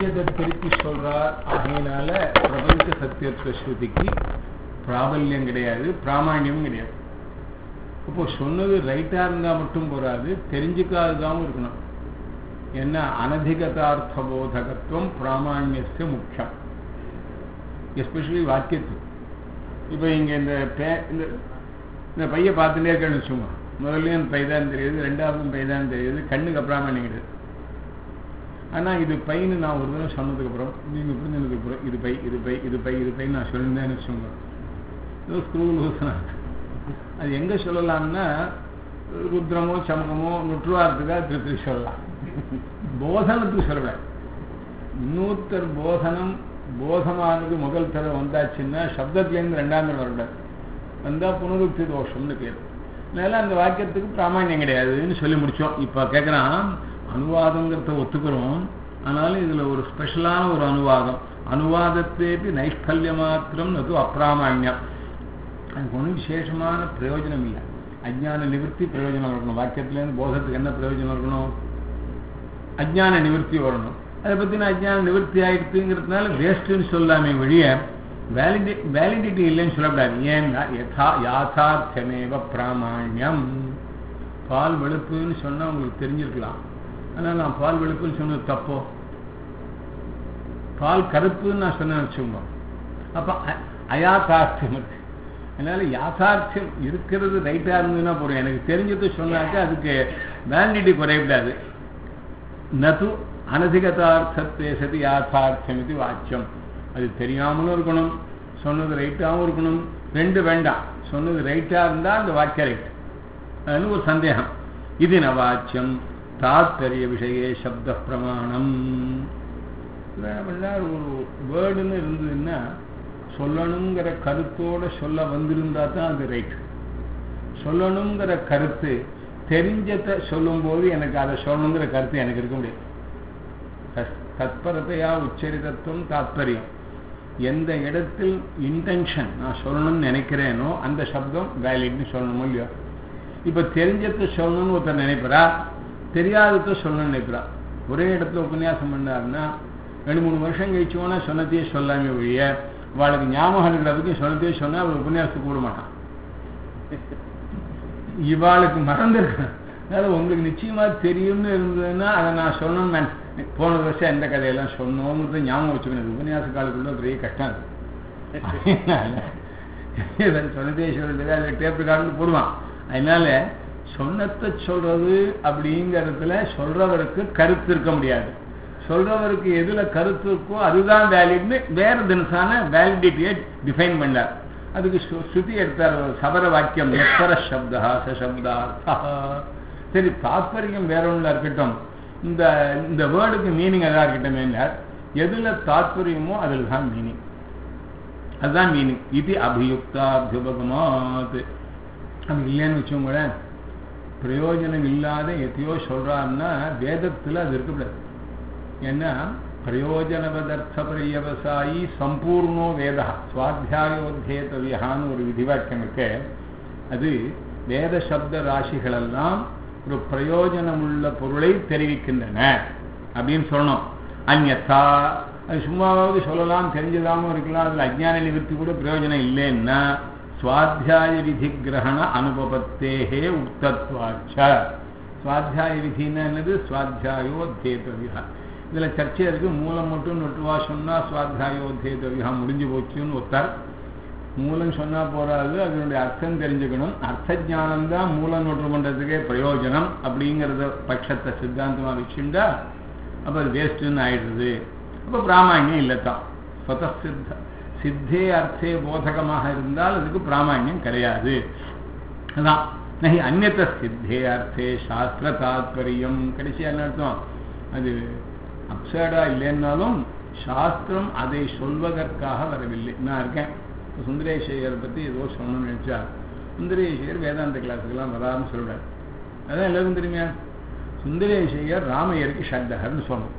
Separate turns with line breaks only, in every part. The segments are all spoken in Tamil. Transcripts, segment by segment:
இதை திருப்பி சொல்றார் ஆகையினால பிரபஞ்ச சத்தியத்துவ ஸ்ருதிக்கு பிராபல்யம் கிடையாது பிராமாண்யமும் கிடையாது இப்போ சொன்னது ரைட்டா இருந்தா மட்டும் போராது தெரிஞ்சுக்காததாகவும் இருக்கணும் என்ன அனதிகதார்த்த போதகத்துவம் பிராமாண்யஸ்ய முக்கியம் எஸ்பெஷலி வாக்கியத்து இப்போ இங்கே இந்த பே இந்த இந்த பையை பார்த்துட்டே இருக்கேன்னு வச்சுக்கோங்க முதல்லையும் அந்த பை தான் தெரியுது ரெண்டாவதும் பை தான் தெரியுது கண்ணுக்கு அப்பிராமணியம் கிடையாது ஆனால் இது பையனு நான் ஒரு தடவை சொன்னதுக்கப்புறம் நீங்கள் புரிஞ்சதுக்கப்புறம் இது பை இது பை இது பை இது பை நான் சொல்லியிருந்தேன்னு வச்சுக்கோங்க ஏதோ ஸ்க்ரூ லூசனா அது எங்கே சொல்லலாம்னா ருத்ரமோ சமகமோ நுற்றுவாரத்துக்காக திருப்பி சொல்லலாம் போதனத்துக்கு சொல்லக்கூடாது இன்னொருத்தர் போதனம் போதமானது முதல் தடவை வந்தாச்சுன்னா சப்தத்துலேருந்து ரெண்டாம் தடவை வரக்கூடாது வந்தால் புனருக்தி தோஷம்னு பேர் அதனால அந்த வாக்கியத்துக்கு பிராமணியம் கிடையாதுன்னு சொல்லி முடித்தோம் இப்போ கேட்குறான் அனுவாதங்கிறத ஒத்துக்கிறோம் ஆனாலும் இதில் ஒரு ஸ்பெஷலான ஒரு அனுவாதம் அனுவாதத்தேபி நைஷ்கல்ய மாத்திரம் அது அப்பிராமாண்யம் அதுக்கு ஒன்றும் விசேஷமான பிரயோஜனம் இல்லை அஜ்ஞான நிவர்த்தி பிரயோஜனம் இருக்கணும் வாக்கியத்துலேருந்து போதத்துக்கு என்ன பிரயோஜனம் இருக்கணும் அஜ்ஞான நிவர்த்தி வரணும் அதை பற்றின அஜ்ஞான நிவர்த்தி ஆயிடுத்துங்கிறதுனால வேஸ்ட்டுன்னு சொல்லாமே வழிய வேலிடி வேலிடிட்டி இல்லைன்னு சொல்லக்கூடாது ஏன்னா யதா யாத்தார்த்தமேவ பிராமாண்யம் பால் வெளுப்புன்னு சொன்னால் உங்களுக்கு தெரிஞ்சிருக்கலாம் ஆனால் நான் பால் வெளுப்புன்னு சொன்னது தப்போ பால் கருப்புன்னு நான் சொன்னேன் வச்சுக்கோங்க அப்போ அயாத்தார்த்தம் இருக்கு அதனால யாத்தார்த்தம் இருக்கிறது ரைட்டாக இருந்ததுன்னா போதும் எனக்கு தெரிஞ்சது சொன்னாக்க அதுக்கு வேலிடிட்டி குறையக்கூடாது நது அனதிகதார்த்தத்தை சதி யாத்தார்த்தம் இது வாக்கியம் அது தெரியாமலும் இருக்கணும் சொன்னது ரைட்டாகவும் இருக்கணும் ரெண்டு வேண்டாம் சொன்னது ரைட்டாக இருந்தால் அந்த வாக்கிய ரைட் அதுன்னு ஒரு சந்தேகம் இது ந வாக்கியம் தாத்பரிய விஷயே சப்த பிரமாணம் ஒரு வேர்டுன்னு இருந்ததுன்னா சொல்லணுங்கிற கருத்தோட சொல்ல வந்திருந்தா தான் அது ரைட் சொல்லணுங்கிற கருத்து தெரிஞ்சதை சொல்லும்போது எனக்கு அதை சொல்லணுங்கிற கருத்து எனக்கு இருக்க முடியாது தத்பரத்தையா உச்சரிதத்துவம் தாத்பரியம் எந்த இடத்தில் இன்டென்ஷன் நான் சொல்லணும்னு நினைக்கிறேனோ அந்த சப்தம் வேலிட்னு சொல்லணுமோ இல்லையோ இப்போ தெரிஞ்சதை சொல்லணும்னு ஒருத்தர் நினைக்கிறா தெரியாததை சொல்லணும்னு நினைக்கிறா ஒரே இடத்துல உபன்யாசம் பண்ணாருன்னா ரெண்டு மூணு வருஷம் கழிச்சோன்னா சொன்னதையே சொல்லாமே ஒழிய அவளுக்கு ஞாபகம் இருக்கிறதுக்கு சொன்னதையே சொன்னால் அவள் உபன்யாசத்துக்கு கூட மாட்டான் இவாளுக்கு மறந்துருக்கேன் அதனால் உங்களுக்கு நிச்சயமாக தெரியும்னு இருந்ததுன்னா அதை நான் சொன்னேன் போன வருஷம் எந்த கதையெல்லாம் சொன்னோங்கிறது ஞாபகம் வச்சுக்கணும் உபன்யாச காலத்துக்குள்ள பெரிய கஷ்டம் அது சொன்னதே சொல்றது அதில் டேப் கார்டு போடுவான் அதனால சொன்னத்தை சொல்றது அப்படிங்கிறதுல சொல்றவருக்கு கருத்து இருக்க முடியாது சொல்றவருக்கு எதுல கருத்து இருக்கோ அதுதான் வேலிட்னு வேற தினசான வேலிடிட்டியை டிஃபைன் பண்ணார் அதுக்கு ஸ்ருதி எடுத்தார் சபர வாக்கியம் எத்தர சப்தா சசப்தா சரி தாத்பரியம் வேற ஒன்றுல இருக்கட்டும் இந்த இந்த வேர்டுக்கு மீனிங் எதா இருக்கட்டும் எதுல தாத்பரியமோ அதில் தான் மீனிங் அதுதான் மீனிங் இது அபியுக்தாபியுபகமாத் அது இல்லைன்னு வச்சோங்களேன் பிரயோஜனம் இல்லாத எத்தையோ சொல்றாருன்னா வேதத்தில் அது இருக்கக்கூடாது ஏன்னா பிரயோஜனவதர்த்த பரியவசாயி சம்பூர்ணோ வேதா சுவாத்தியாயோத்தேதவியான்னு ஒரு விதிவாக்கியம் இருக்கு அது வேத சப்த ராசிகளெல்லாம் ஒரு பிரயோஜனமுள்ள பொருளை தெரிவிக்கின்றன அப்படின்னு சொல்லணும் அந்நத்தா அது சும்மாவது சொல்லலாம் தெரிஞ்சதாகவும் இருக்கலாம் அதில் அஜ்ஞான நிவர்த்தி கூட பிரயோஜனம் இல்லைன்னா சுவாத்தியாய விதி கிரகண அனுபவத்தேகே உக்தத்வாச்ச சுவாத்தியாய விதின்னா என்னது சுவாத்தியாயோ தேதவியா இதில் சர்ச்சை இருக்கு மூலம் மட்டும் நொட்டுவா சொன்னால் சுவாத்தியாயோ தேதவியா முடிஞ்சு போச்சுன்னு ஒருத்தர் மூலம் சொன்னால் போராது அதனுடைய அர்த்தம் தெரிஞ்சுக்கணும் அர்த்த ஜானம் தான் மூலம் நோட்டு பண்ணுறதுக்கே பிரயோஜனம் அப்படிங்கிறத பட்சத்தை சித்தாந்தமாக வச்சுட்டா அப்போ அது வேஸ்ட்டுன்னு ஆயிடுறது அப்போ பிராமணியம் இல்லை தான் சொத சித்த சித்தே அர்த்தே போதகமாக இருந்தால் அதுக்கு பிராமணியம் கிடையாது அதான் நகி அந்நத்த சித்தே அர்த்தே சாஸ்திர தாத்பரியம் கடைசியாக என்ன அர்த்தம் அது அப்சர்டா இல்லைன்னாலும் சாஸ்திரம் அதை சொல்வதற்காக வரவில்லை நான் இருக்கேன் சுந்தரேஷையரை பற்றி ஏதோ சொல்லணும்னு நினச்சா சுந்தரேஷையர் வேதாந்த கிளாஸுக்கெல்லாம் வராதுன்னு சொல்கிறார் அதான் எல்லாருக்கும் தெரியுமா சுந்தரேஷையர் ராமையருக்கு ஷட்டகர்னு சொல்லணும்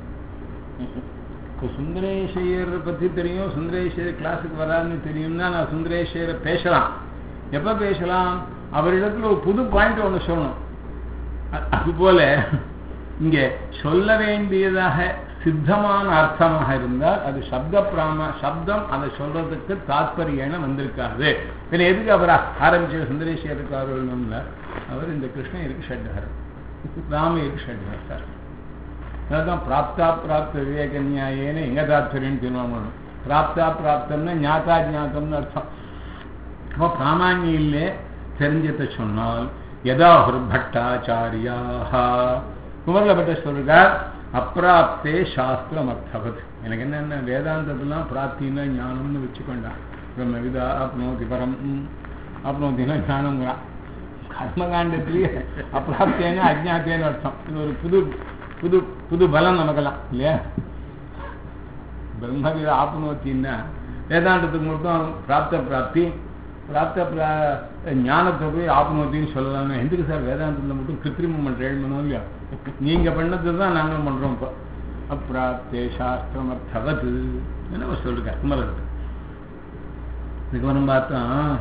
இப்போ சுந்தரேஷையரை பற்றி தெரியும் சுந்தரேஷையர் கிளாஸுக்கு வராதுன்னு தெரியும்னா நான் சுந்தரேஷையரை பேசலாம் எப்போ பேசலாம் அவரிடத்துல ஒரு புது பாயிண்ட் ஒன்று சொல்லணும் அதுபோல இங்கே சொல்ல வேண்டியதாக சித்தமான அர்த்தமாக இருந்தால் அது சப்த பிராம சப்தம் அதை சொல்றதுக்கு தாத்பரியன வந்திருக்காது பின்ன எதுக்கு அவர் ஆரம்பிச்ச சுந்தரேஸ்வரருக்காரர்கள்ல அவர் இந்த கிருஷ்ணருக்கு ஷட்ஹர் ராமையருக்கு ஷட்ஹர் சார் அதுதான் பிராப்தா பிராப்த விவேக நியாயேன்னு எங்க தாத்பரியம் தீர்மானம் பிராப்தா பிராப்தம்னா ஞாத்தா ஞாத்தம்னு அர்த்தம் அப்போ பிராமான்யம் இல்லை தெரிஞ்சதை சொன்னால் யதா ஒரு பட்டாச்சாரியாக குமரல பட்ட சொல்றார் அப்பிராப்தே சாஸ்திரம் அர்த்தவத் எனக்கு என்னென்ன வேதாந்தத்தெல்லாம் பிராப்தின்னா ஞானம்னு வச்சுக்கொண்டான் பிரம்மவிதா அப்னோதி பரம் அப்னோதினா ஞானம்ங்கிறான் கர்மகாண்டத்திலேயே அப்பிராப்தேன்னு அஜ்ஞாத்தேன்னு அர்த்தம் இது ஒரு புது புது புது பலம் நமக்கெல்லாம் இல்லையா பிரம்மவித ஆப்னோத்தின்னா வேதாந்தத்துக்கு மட்டும் பிராப்த பிராப்தி பிராப்த பிரா ஞானத்தை போய் ஆப்னோத்தின்னு சொல்லலாம்னு எதுக்கு சார் வேதாந்தத்தில் மட்டும் கிருத்திரிமம் பண்ணுறேன் இல்லையா நீங்க பண்ணது தான் நாங்களும் பண்றோம் இப்போ அப்பிராப்தே சாஸ்திரம் அர்த்தவது என்ன சொல்லுங்க குமரன் இதுக்கு பார்த்தா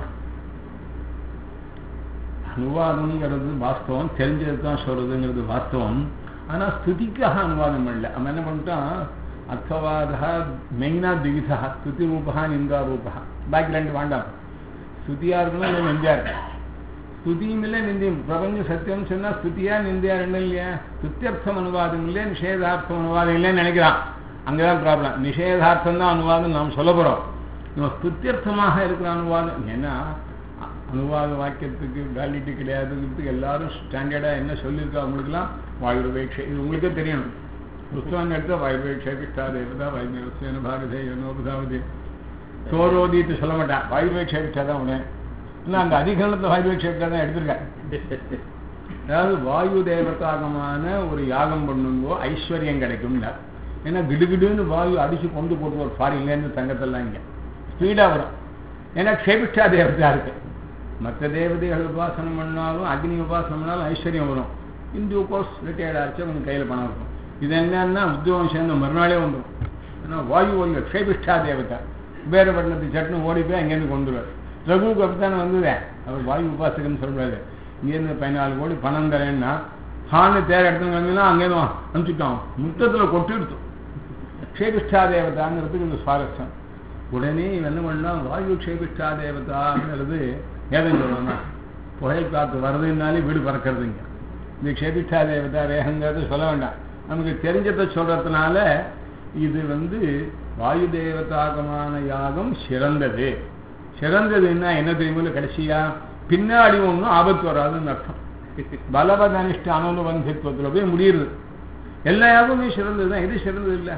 அனுவாதம்ங்கிறது வாஸ்தவம் தெரிஞ்சது தான் சொல்றதுங்கிறது வாஸ்தவம் ஆனா ஸ்துதிக்காக அனுவாதம் பண்ணல அவன் என்ன பண்ணிட்டான் அர்த்தவாதா மெயினா திவிதா ஸ்துதி ரூபா நிந்தா ரூபா பாக்கி ரெண்டு வேண்டாம் ஸ்துதியா இருக்கணும் இல்லை நிந்தியா இருக்கணும் ஸ்துதியும் இல்லை நிந்தியும் பிரபஞ்ச சத்தியம் சொன்னா ஸ்துதியா நிந்தியா ரெண்டும் இல்லையா ஸ்துத்தியர்த்தம் அனுவாதம் இல்லை நிஷேதார்த்தம் அனுவாதம் இல்லைன்னு நினைக்கிறான் அங்கதான் ப்ராப்ளம் நிஷேதார்த்தம் தான் அனுவாதம் நாம் சொல்ல போறோம் இவன் ஸ்துத்தியர்த்தமாக இருக்கிற அனுவாதம் ஏன்னா அனுவாத வாக்கியத்துக்கு வேலிட்டி கிடையாதுங்கிறதுக்கு எல்லாரும் ஸ்டாண்டர்டாக என்ன சொல்லியிருக்கா அவங்களுக்குலாம் வாயுர்வேக்ஷை இது உங்களுக்கே தெரியணும் புஸ்தகம் எடுத்தா வாயுர்வேக்ஷை பிஷ்டா தேவதா வாயுமேவசேன பாரதே யோனோபதாவது சோரோதிட்டு சொல்ல மாட்டான் வாயுர்வேக்ஷை பிஷ்டா தான் உடனே இல்லை அந்த அதிகரணத்தில் வாயுர்வேக்ஷை பிஷ்டா தான் எடுத்திருக்கேன் அதாவது வாயு தேவதாகமான ஒரு யாகம் பண்ணுங்கோ ஐஸ்வர்யம் கிடைக்கும்ல ஏன்னா கிடுகிடுன்னு வாயு அடிச்சு கொண்டு போட்டு ஒரு ஃபாரின்லேருந்து தங்கத்தெல்லாம் இங்கே ஸ்பீடாக வரும் ஏன்னா க்ஷேபிஷ்டா தேவதா இருக்கு மற்ற தேவதைகள் உபாசனம் பண்ணாலும் அக்னி உபாசனம் பண்ணாலும் ஐஸ்வர்யம் வரும் இந்து கோர்ஸ் ரிட்டையர்ட் ஆச்சு கொஞ்சம் கையில் பணம் இருக்கும் இது என்னன்னா உத்தியோகம் சேர்ந்த மறுநாளே வந்துடும் ஏன்னா வாயு ஒரு க்ஷேபிஷ்டா தேவதா குபேரப்பட்டினத்து சட்னு ஓடி போய் அங்கேருந்து கொண்டுருவார் ரகுவுக்கு அப்படித்தானே வந்ததே அவர் வாயு உபாசகன்னு சொல்லக்கூடாது இங்கேருந்து பதினாலு கோடி பணம் தரேன்னா ஹான்னு தேர இடத்துல வந்தீங்கன்னா அங்கேருந்து அனுப்பிச்சுட்டோம் முத்தத்தில் கொட்டிடுத்து க்ஷேபிஷ்டா தேவதாங்கிறதுக்கு இந்த சுவாரஸ்யம் உடனே இவன் என்ன பண்ணா வாயு க்ஷேபிஷ்டா தேவதாங்கிறது ஏதம் சொல்லணும் புகையில் காத்து வருதுன்னாலே வீடு பறக்கிறதுங்க இந்த க்ஷேபிஷ்டா தேவதா ரேகங்கிறது சொல்ல வேண்டாம் நமக்கு தெரிஞ்சதை சொல்றதுனால இது வந்து வாயு தேவதாகமான யாகம் சிறந்தது சிறந்ததுன்னா என்ன தெரியுமோ கடைசியா பின்னாடி ஒன்றும் ஆபத்து வராதுன்னு அர்த்தம் பலவதனிஷ்ட அனுபந்தித்துவத்தில் போய் முடியுது எல்லா யாகமே சிறந்தது தான் எது சிறந்தது இல்லை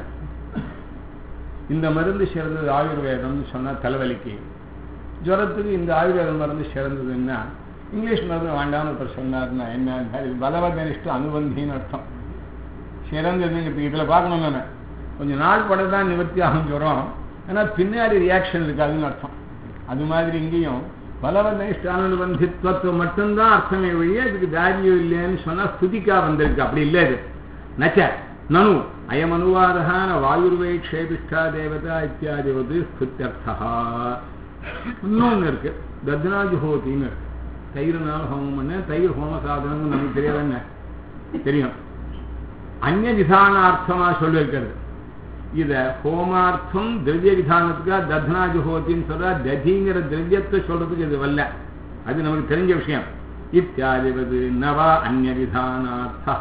இந்த மருந்து சிறந்தது ஆயுர்வேதம்னு சொன்னால் தலைவலிக்கு ஜுரத்துக்கு இந்த ஆயுர்வேத மருந்து சிறந்ததுன்னா இங்கிலீஷ் மருந்து வேண்டாம்னு ஒருத்தர் சொன்னார்னா என்ன இது பலவதனிஷ்ட அனுபந்தின்னு அர்த்தம் சிறந்ததுங்கிறது இதில் பார்க்கணும் நான் கொஞ்சம் நாள் பட தான் நிவர்த்தி ஆகும் ஜுரம் ஆனால் பின்னாடி ரியாக்ஷன் இருக்காதுன்னு அர்த்தம் அது மாதிரி இங்கேயும் பலவதனிஷ்ட அனுபந்தித்துவத்துவம் மட்டும்தான் அர்த்தமே வழியே அதுக்கு வேல்யூ இல்லைன்னு சொன்னால் ஸ்துதிக்கா வந்திருக்கு அப்படி இல்லை இது நச்ச நனு அயம் அனுவாதகான வாயுர்வை க்ஷேபிஷ்டா தேவதா இத்தியாதிவது ஸ்துத்தியர்த்தா இன்னொன்று இருக்கு தத்னாஜுஹோத்தின்னு இருக்கு தயிர்னால ஹோமம் பண்ண தயிர் ஹோம சாதனம் நமக்கு தெரியாதுன்னு தெரியும் அந்நிய விதானார்த்தமா சொல்லியிருக்கிறது இத ஹோமார்த்தம் திரவிய விதானத்துக்காக தத்னாஜுஹோத்தின்னு சொல்றா ததிங்கிற திரவியத்தை சொல்றதுக்கு இது வரல அது நமக்கு தெரிஞ்ச விஷயம் இத்தியாதிவது நவா அந்நிய விதானார்த்தா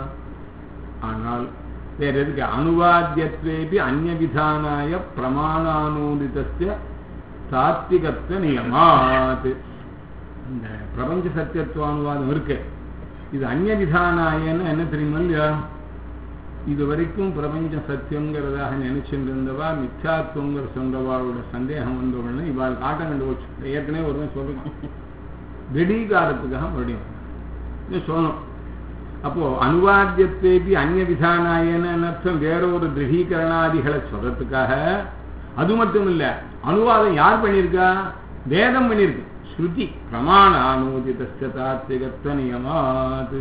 ஆனால் வேற எதுக்கு அனுவாத்தியத்வேபி அந்நிய விதானாய பிரமாணானூதிதஸ்ய சாத்விகத்துவ நியமாத் இந்த பிரபஞ்ச சத்தியத்துவ அனுவாதம் இருக்கு இது அந்நிய விதானாயன்னு என்ன தெரியுமா இல்லையா இது வரைக்கும் பிரபஞ்ச சத்தியங்கிறதாக நினைச்சுட்டு இருந்தவா மித்யாத்துவங்கிற சொந்தவாவோட சந்தேகம் வந்த உடனே இவாள் காட்டம் கண்டு போச்சு ஏற்கனவே ஒரு சொல்லுங்க திடீகாரத்துக்காக மறுபடியும் இது சொல்லணும் அப்போ அனுவாத்தியத்தேபி அந்நிய விதானாயன்னு அர்த்தம் வேற ஒரு திருடீகரணாதிகளை சொல்றதுக்காக அது மட்டும் இல்ல அனுவாதம் யார் பண்ணியிருக்கா வேதம் பண்ணியிருக்கு ஸ்ருதி பிரமாண அனுமோதித்த தாத்விகத்துவ நியமாது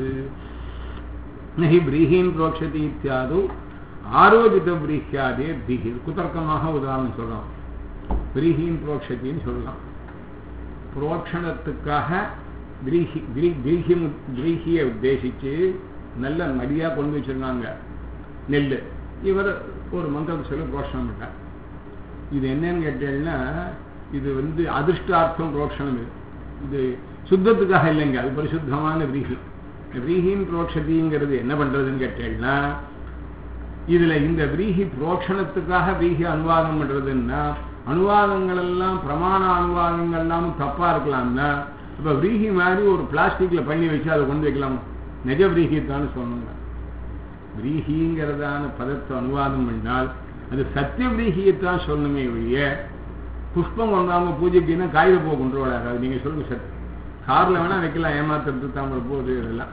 நகி பிரீஹீன் புரோக்ஷதி இத்தியாது ஆரோபித பிரீஹியாதே பிரீஹி குதர்க்கமாக உதாரணம் சொல்லலாம் பிரீஹீன் புரோக்ஷத்தின்னு சொல்லலாம் புரோக்ஷணத்துக்காக கிரீஹி கிரீ கிரீஹி கிரீஹியை உத்தேசித்து நல்ல மடியாக கொண்டு வச்சிருக்காங்க நெல்
இவர் ஒரு மந்திரத்தை சொல்லி புரோஷனம் பண்ணார் இது என்னன்னு கேட்டீங்கன்னா இது வந்து அதிர்ஷ்டார்த்தம் புரோஷனம் இது இது சுத்தத்துக்காக இல்லைங்க அது பரிசுத்தமான விரீகி விரீகின் புரோக்ஷதிங்கிறது என்ன பண்றதுன்னு கேட்டீங்கன்னா இதுல இந்த விரீகி புரோக்ஷணத்துக்காக விரீகி அனுவாதம் பண்றதுன்னா அனுவாதங்கள் எல்லாம் பிரமாண அனுவாதங்கள் எல்லாம் தப்பா இருக்கலாம்னா இப்ப விரீகி மாதிரி ஒரு பிளாஸ்டிக்ல பண்ணி வச்சு அதை கொண்டு வைக்கலாம் நிஜ விரீகித்தான்னு சொல்லணுங்க விரீகிங்கிறதான பதத்தை அனுவாதம் பண்ணால் அது சத்திய விரீகியத்தான் சொல்லணுமே ஒழிய புஷ்பம் கொண்டாங்க பூஜைக்குன்னா காகித பூ கொண்டு வராது அது நீங்க சொல்லுங்க சத் கார்ல வேணா வைக்கலாம் ஏமாத்துறது தாமரை போது இதெல்லாம்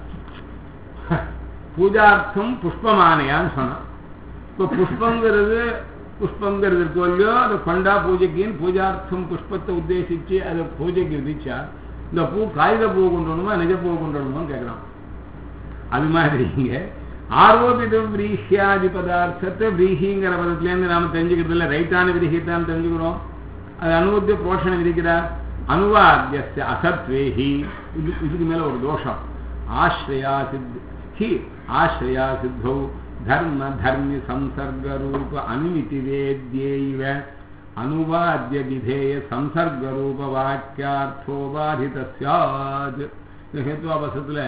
பூஜார்த்தம் புஷ்பமானையான்னு சொன்னான் இப்போ புஷ்பங்கிறது புஷ்பங்கிறது இருக்கோ இல்லையோ அதை கொண்டா பூஜைக்குன்னு பூஜார்த்தம் புஷ்பத்தை உத்தேசிச்சு அதை பூஜைக்கு விதிச்சா இந்த பூ காகித பூ கொண்டு வரணுமா நிஜ பூ கொண்டு வரணுமான்னு கேட்கலாம் அது மாதிரி இங்க ஆரோபிதம் விரீஹியாதி பதார்த்தத்தை விரீஹிங்கிற பதத்திலேருந்து நாம தெரிஞ்சுக்கிறது இல்லை ரைட்டான விரீஹித்தான் தெரிஞ்சுக்கிறோம் அது அனுபவத்தை போஷணம் இருக்கிறார் அனுவாத்திய அசத்வேஹி இது இதுக்கு மேல ஒரு தோஷம் ஆஸ்ரயா சித் ஹி ஆஸ்ரயா சித்தௌ தர்ம தர்மி சம்சர்க ரூப அனுமிதி வேத்யைவ அனுவாத்திய விதேய சம்சர்க ரூப வாக்கியார்த்தோ பாதித சாத் இந்த ஹேத்வாபசத்துல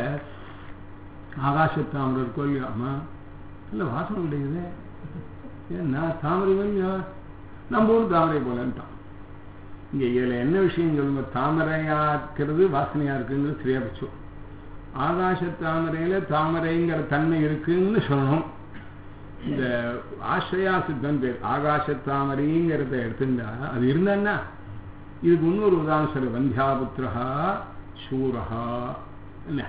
ஆகாசத்தாமரை இருக்கோ இல்லையோ ஆமா இல்லை வாசனை கிடைக்குது ஏன்னா தாமரை இல்லையோ நம்ம ஊர் தாமரை போலன்ட்டான் இங்க இதுல என்ன விஷயம் சொல்லுங்க தாமரையாக்கிறது வாசனையா இருக்குங்கிறது சரியா போச்சு ஆகாச தாமரையில தாமரைங்கிற தன்மை இருக்குன்னு சொல்லணும் இந்த ஆசிரியா சித்தம் பேர் ஆகாச தாமரைங்கிறத எடுத்துட்டா அது இருந்தான்னா இதுக்கு இன்னொரு உதாரணம் சொல்லு வந்தியாபுத்திரா சூரஹா என்ன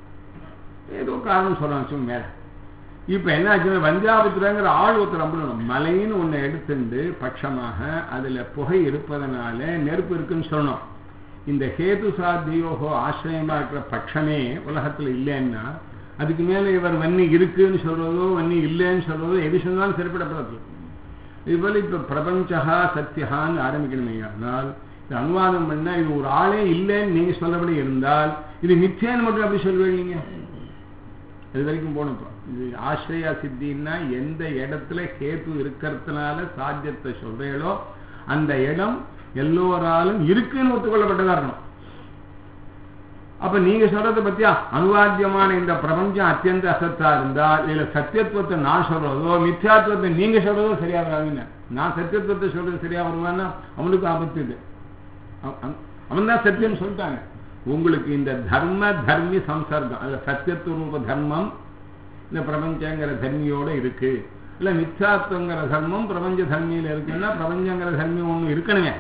ஏதோ காரணம் சொல்றாங்க மேல இப்ப என்ன ஆச்சுன்னா வந்தியாபுத்திரங்கிற ஆள் ஒருத்தர் நம்பணும் மலைன்னு ஒண்ணு எடுத்துண்டு பட்சமாக அதுல புகை இருப்பதனால நெருப்பு இருக்குன்னு சொல்லணும் இந்த ஹேது சாத்தியோகோ ஆசிரியமா இருக்கிற பட்சமே உலகத்துல இல்லைன்னா அதுக்கு மேல இவர் வன்னி இருக்குன்னு சொல்றதோ வன்னி இல்லைன்னு சொல்றதோ எது சொன்னாலும் சரிப்படப்படாது இதுபோல இப்ப பிரபஞ்சா சத்தியகான்னு ஆரம்பிக்கணுமே ஆனால் இது அனுவாதம் பண்ணா இது ஒரு ஆளே இல்லைன்னு நீங்க சொல்லபடி இருந்தால் இது மிச்சேன்னு மட்டும் அப்படி சொல்லுவீங்க அது வரைக்கும் போகணும் இது ஆசிரியா சித்தின்னா எந்த இடத்துல கேத்து இருக்கிறதுனால சாத்தியத்தை சொல்றீங்களோ அந்த இடம் எல்லோராலும் இருக்குன்னு ஒத்துக்கொள்ளப்பட்டதா இருக்கணும் அப்ப நீங்க சொல்றதை பத்தியா அனுவாத்தியமான இந்த பிரபஞ்சம் அத்தியந்த அசத்தா இருந்தா இதுல சத்தியத்துவத்தை நான் சொல்றதோ மித்யாத்துவத்தை நீங்க சொல்றதோ சரியா வராதுங்க நான் சத்தியத்துவத்தை சொல்றது சரியா வருவான்னா அவனுக்கு ஆபத்து இது அவன் தான் சத்தியம் சொல்லிட்டாங்க உங்களுக்கு இந்த தர்ம தர்மி சம்சர்க்கம் அதுல சத்தியத்துவ ரூப தர்மம் இந்த பிரபஞ்சங்கிற தர்மியோட இருக்கு இல்ல மித்யாத்வங்கிற தர்மம் பிரபஞ்ச தர்மியில இருக்குன்னா பிரபஞ்சங்கிற தர்மம் ஒண்ணு இருக்கணுமே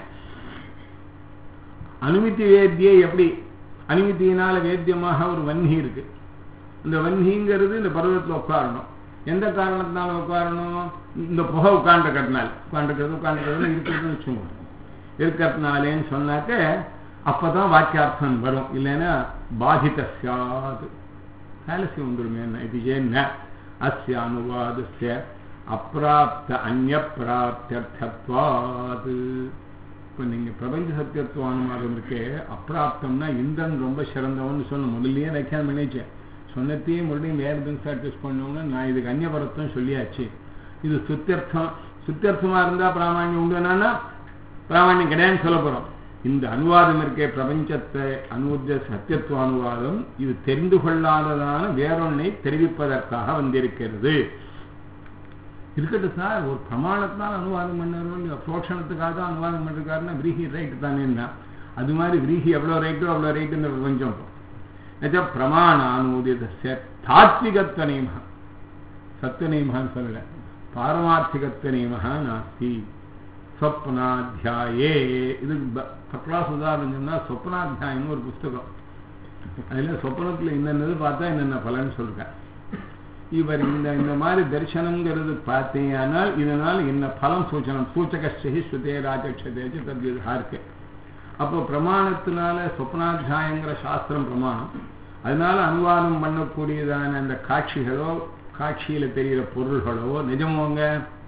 அனுமதி வேத்தியை எப்படி அனுமதியினால வேத்தியமாக ஒரு வன்னி இருக்கு இந்த வன்னிங்கிறது இந்த பருவத்தில் உட்காரணும் எந்த காரணத்தினால உட்காரணும் இந்த புகை உட்காந்துக்கிறதுனால உட்காந்துக்கிறது உட்காந்துக்கிறது இருக்கிறதுன்னு வச்சுக்கோங்க இருக்கிறதுனாலேன்னு சொன்னாக்க அப்பதான் வாக்கியார்த்தம் வரும் இல்லைன்னா பாதித சாது காலசி வந்துடுமே என்ன இது ஏன்ன அஸ்ய அனுவாதஸ்ய அப்பிராப்த அந்நிய பிராப்தியர்த்தத்வாது இப்போ நீங்கள் பிரபஞ்ச சத்தியத்துவ அனுமானம் இருக்கே அப்பிராப்தம்னா இந்திரன் ரொம்ப சிறந்தவன்னு சொன்ன முதல்லயே வியாக்கியானம் பண்ணிச்சேன் சொன்னத்தையும் மறுபடியும் வேறு திங்ஸாக டெஸ்ட் பண்ணோம்னா நான் இதுக்கு அந்நியபரத்தம் சொல்லியாச்சு இது சுத்தியர்த்தம் சுத்தியர்த்தமாக இருந்தால் பிராமணியம் உண்டுனா பிராமணியம் கிடையாதுன்னு சொல்ல போகிறோம் இந்த அனுவாதம் இருக்கே பிரபஞ்சத்தை அனுவத சத்தியத்துவ அனுவாதம் இது தெரிந்து கொள்ளாததான வேறொன்னை தெரிவிப்பதற்காக வந்திருக்கிறது இருக்கட்டும் சார் ஒரு பிரமாணத்தினால் அனுவாதம் பண்ணாரோ புரோஷணத்துக்காக தான் அனுவாதம் பண்ணிருக்காருன்னா விரீஹி ரைட்டு தானேன்னா அது மாதிரி விரீஹி எவ்வளோ ரைட்டோ அவ்வளோ ரைட்டு இந்த பிரபஞ்சம் நச்ச பிரமாண அனுமோதித தாத்விகத்துவ நியமம் சத்துவ நியமான்னு சொல்லல பாரமார்த்திகத்துவ நியமகா நாஸ்தி சொப்னாத்தியாயே இது கிளாஸ் உதாரணம் சொன்னால் சொப்னாத்தியாயம்னு ஒரு புஸ்தகம் அதில் சொப்னத்தில் இன்னது பார்த்தா என்னென்ன பலன் சொல்கிறேன் இவர் இந்த இந்த மாதிரி தரிசனங்கிறது பார்த்தீங்கன்னால் இதனால் என்ன பலம் சூச்சனம் சூச்சகி ஸ்ருதே ராஜக்ஷதேச்சு தத்விதா இருக்கு அப்போ பிரமாணத்தினால சொப்னாத்தியாயங்கிற சாஸ்திரம் பிரமாணம் அதனால அனுவாதம் பண்ணக்கூடியதான அந்த காட்சிகளோ காட்சியில் தெரிகிற பொருள்களோ நிஜமோங்க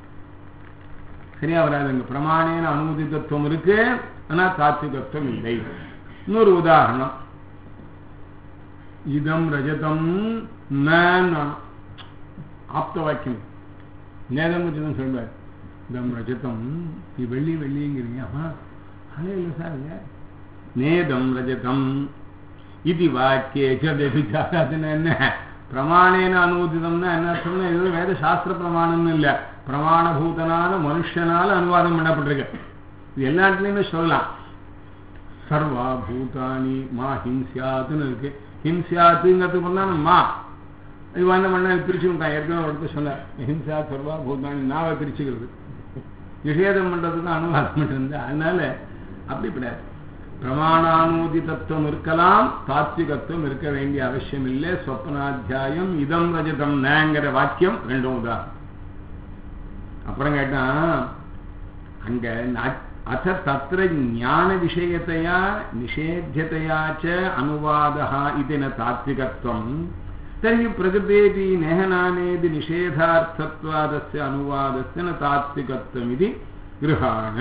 சரியா வராதுங்க பிரமாணேன அனுமதித்தத்துவம் இருக்கு ஆனா தாத்விகத்துவம் இல்லை இன்னொரு உதாரணம் இதம் ரஜதம் ந ஆப்த வாக்கியம் நேதம் ரஜதம் சொல்வார் தம் ரஜதம் நீ வெள்ளி வெள்ளிங்கிறீங்க ஆமா அதே இல்லை சார் இல்லை நேதம் ரஜதம் இது வாக்கிய அதுன்னு என்ன பிரமாணேன அனுமதிதம்னா என்ன அர்த்தம்னா இது வேத சாஸ்திர பிரமாணம்னு இல்லை பிரமாணபூதனான மனுஷனால அனுவாதம் பண்ணப்பட்டிருக்கு இது எல்லாத்துலேயுமே சொல்லலாம் சர்வா பூதானி மா ஹிம்சியாத்துன்னு இருக்கு ஹிம்சியாத்துங்கிறதுக்கு பண்ணா மா இது வந்த மண்ணை பிரிச்சு விட்டான் ஏற்கனவே ஒருத்தர் சொன்னேன் ஹிம்சா சர்வா பூதானி நாவை பிரிச்சுக்கிறது நிஷேதம் பண்றதுக்கு அனுவாதம் பண்ணிருந்தா அதனால அப்படி கிடையாது பிரமாணானூதி தத்துவம் இருக்கலாம் தாத்விகத்துவம் இருக்க வேண்டிய அவசியம் இல்லை சொப்பனாத்தியாயம் இதம் ரஜதம் நேங்கிற வாக்கியம் ரெண்டும் உதாரணம் அப்புறம் கேட்டா அங்க அத்த தத்திர ஞான விஷயத்தையா நிஷேத்தியத்தையா ச அனுவாதः இது ந தாத்விகத்துவம் तर्हि प्रकृतेति नेहनानेति निषेधार्थत्वादस्य अनुवादस्य न तात्विकत्वमिति गृहाण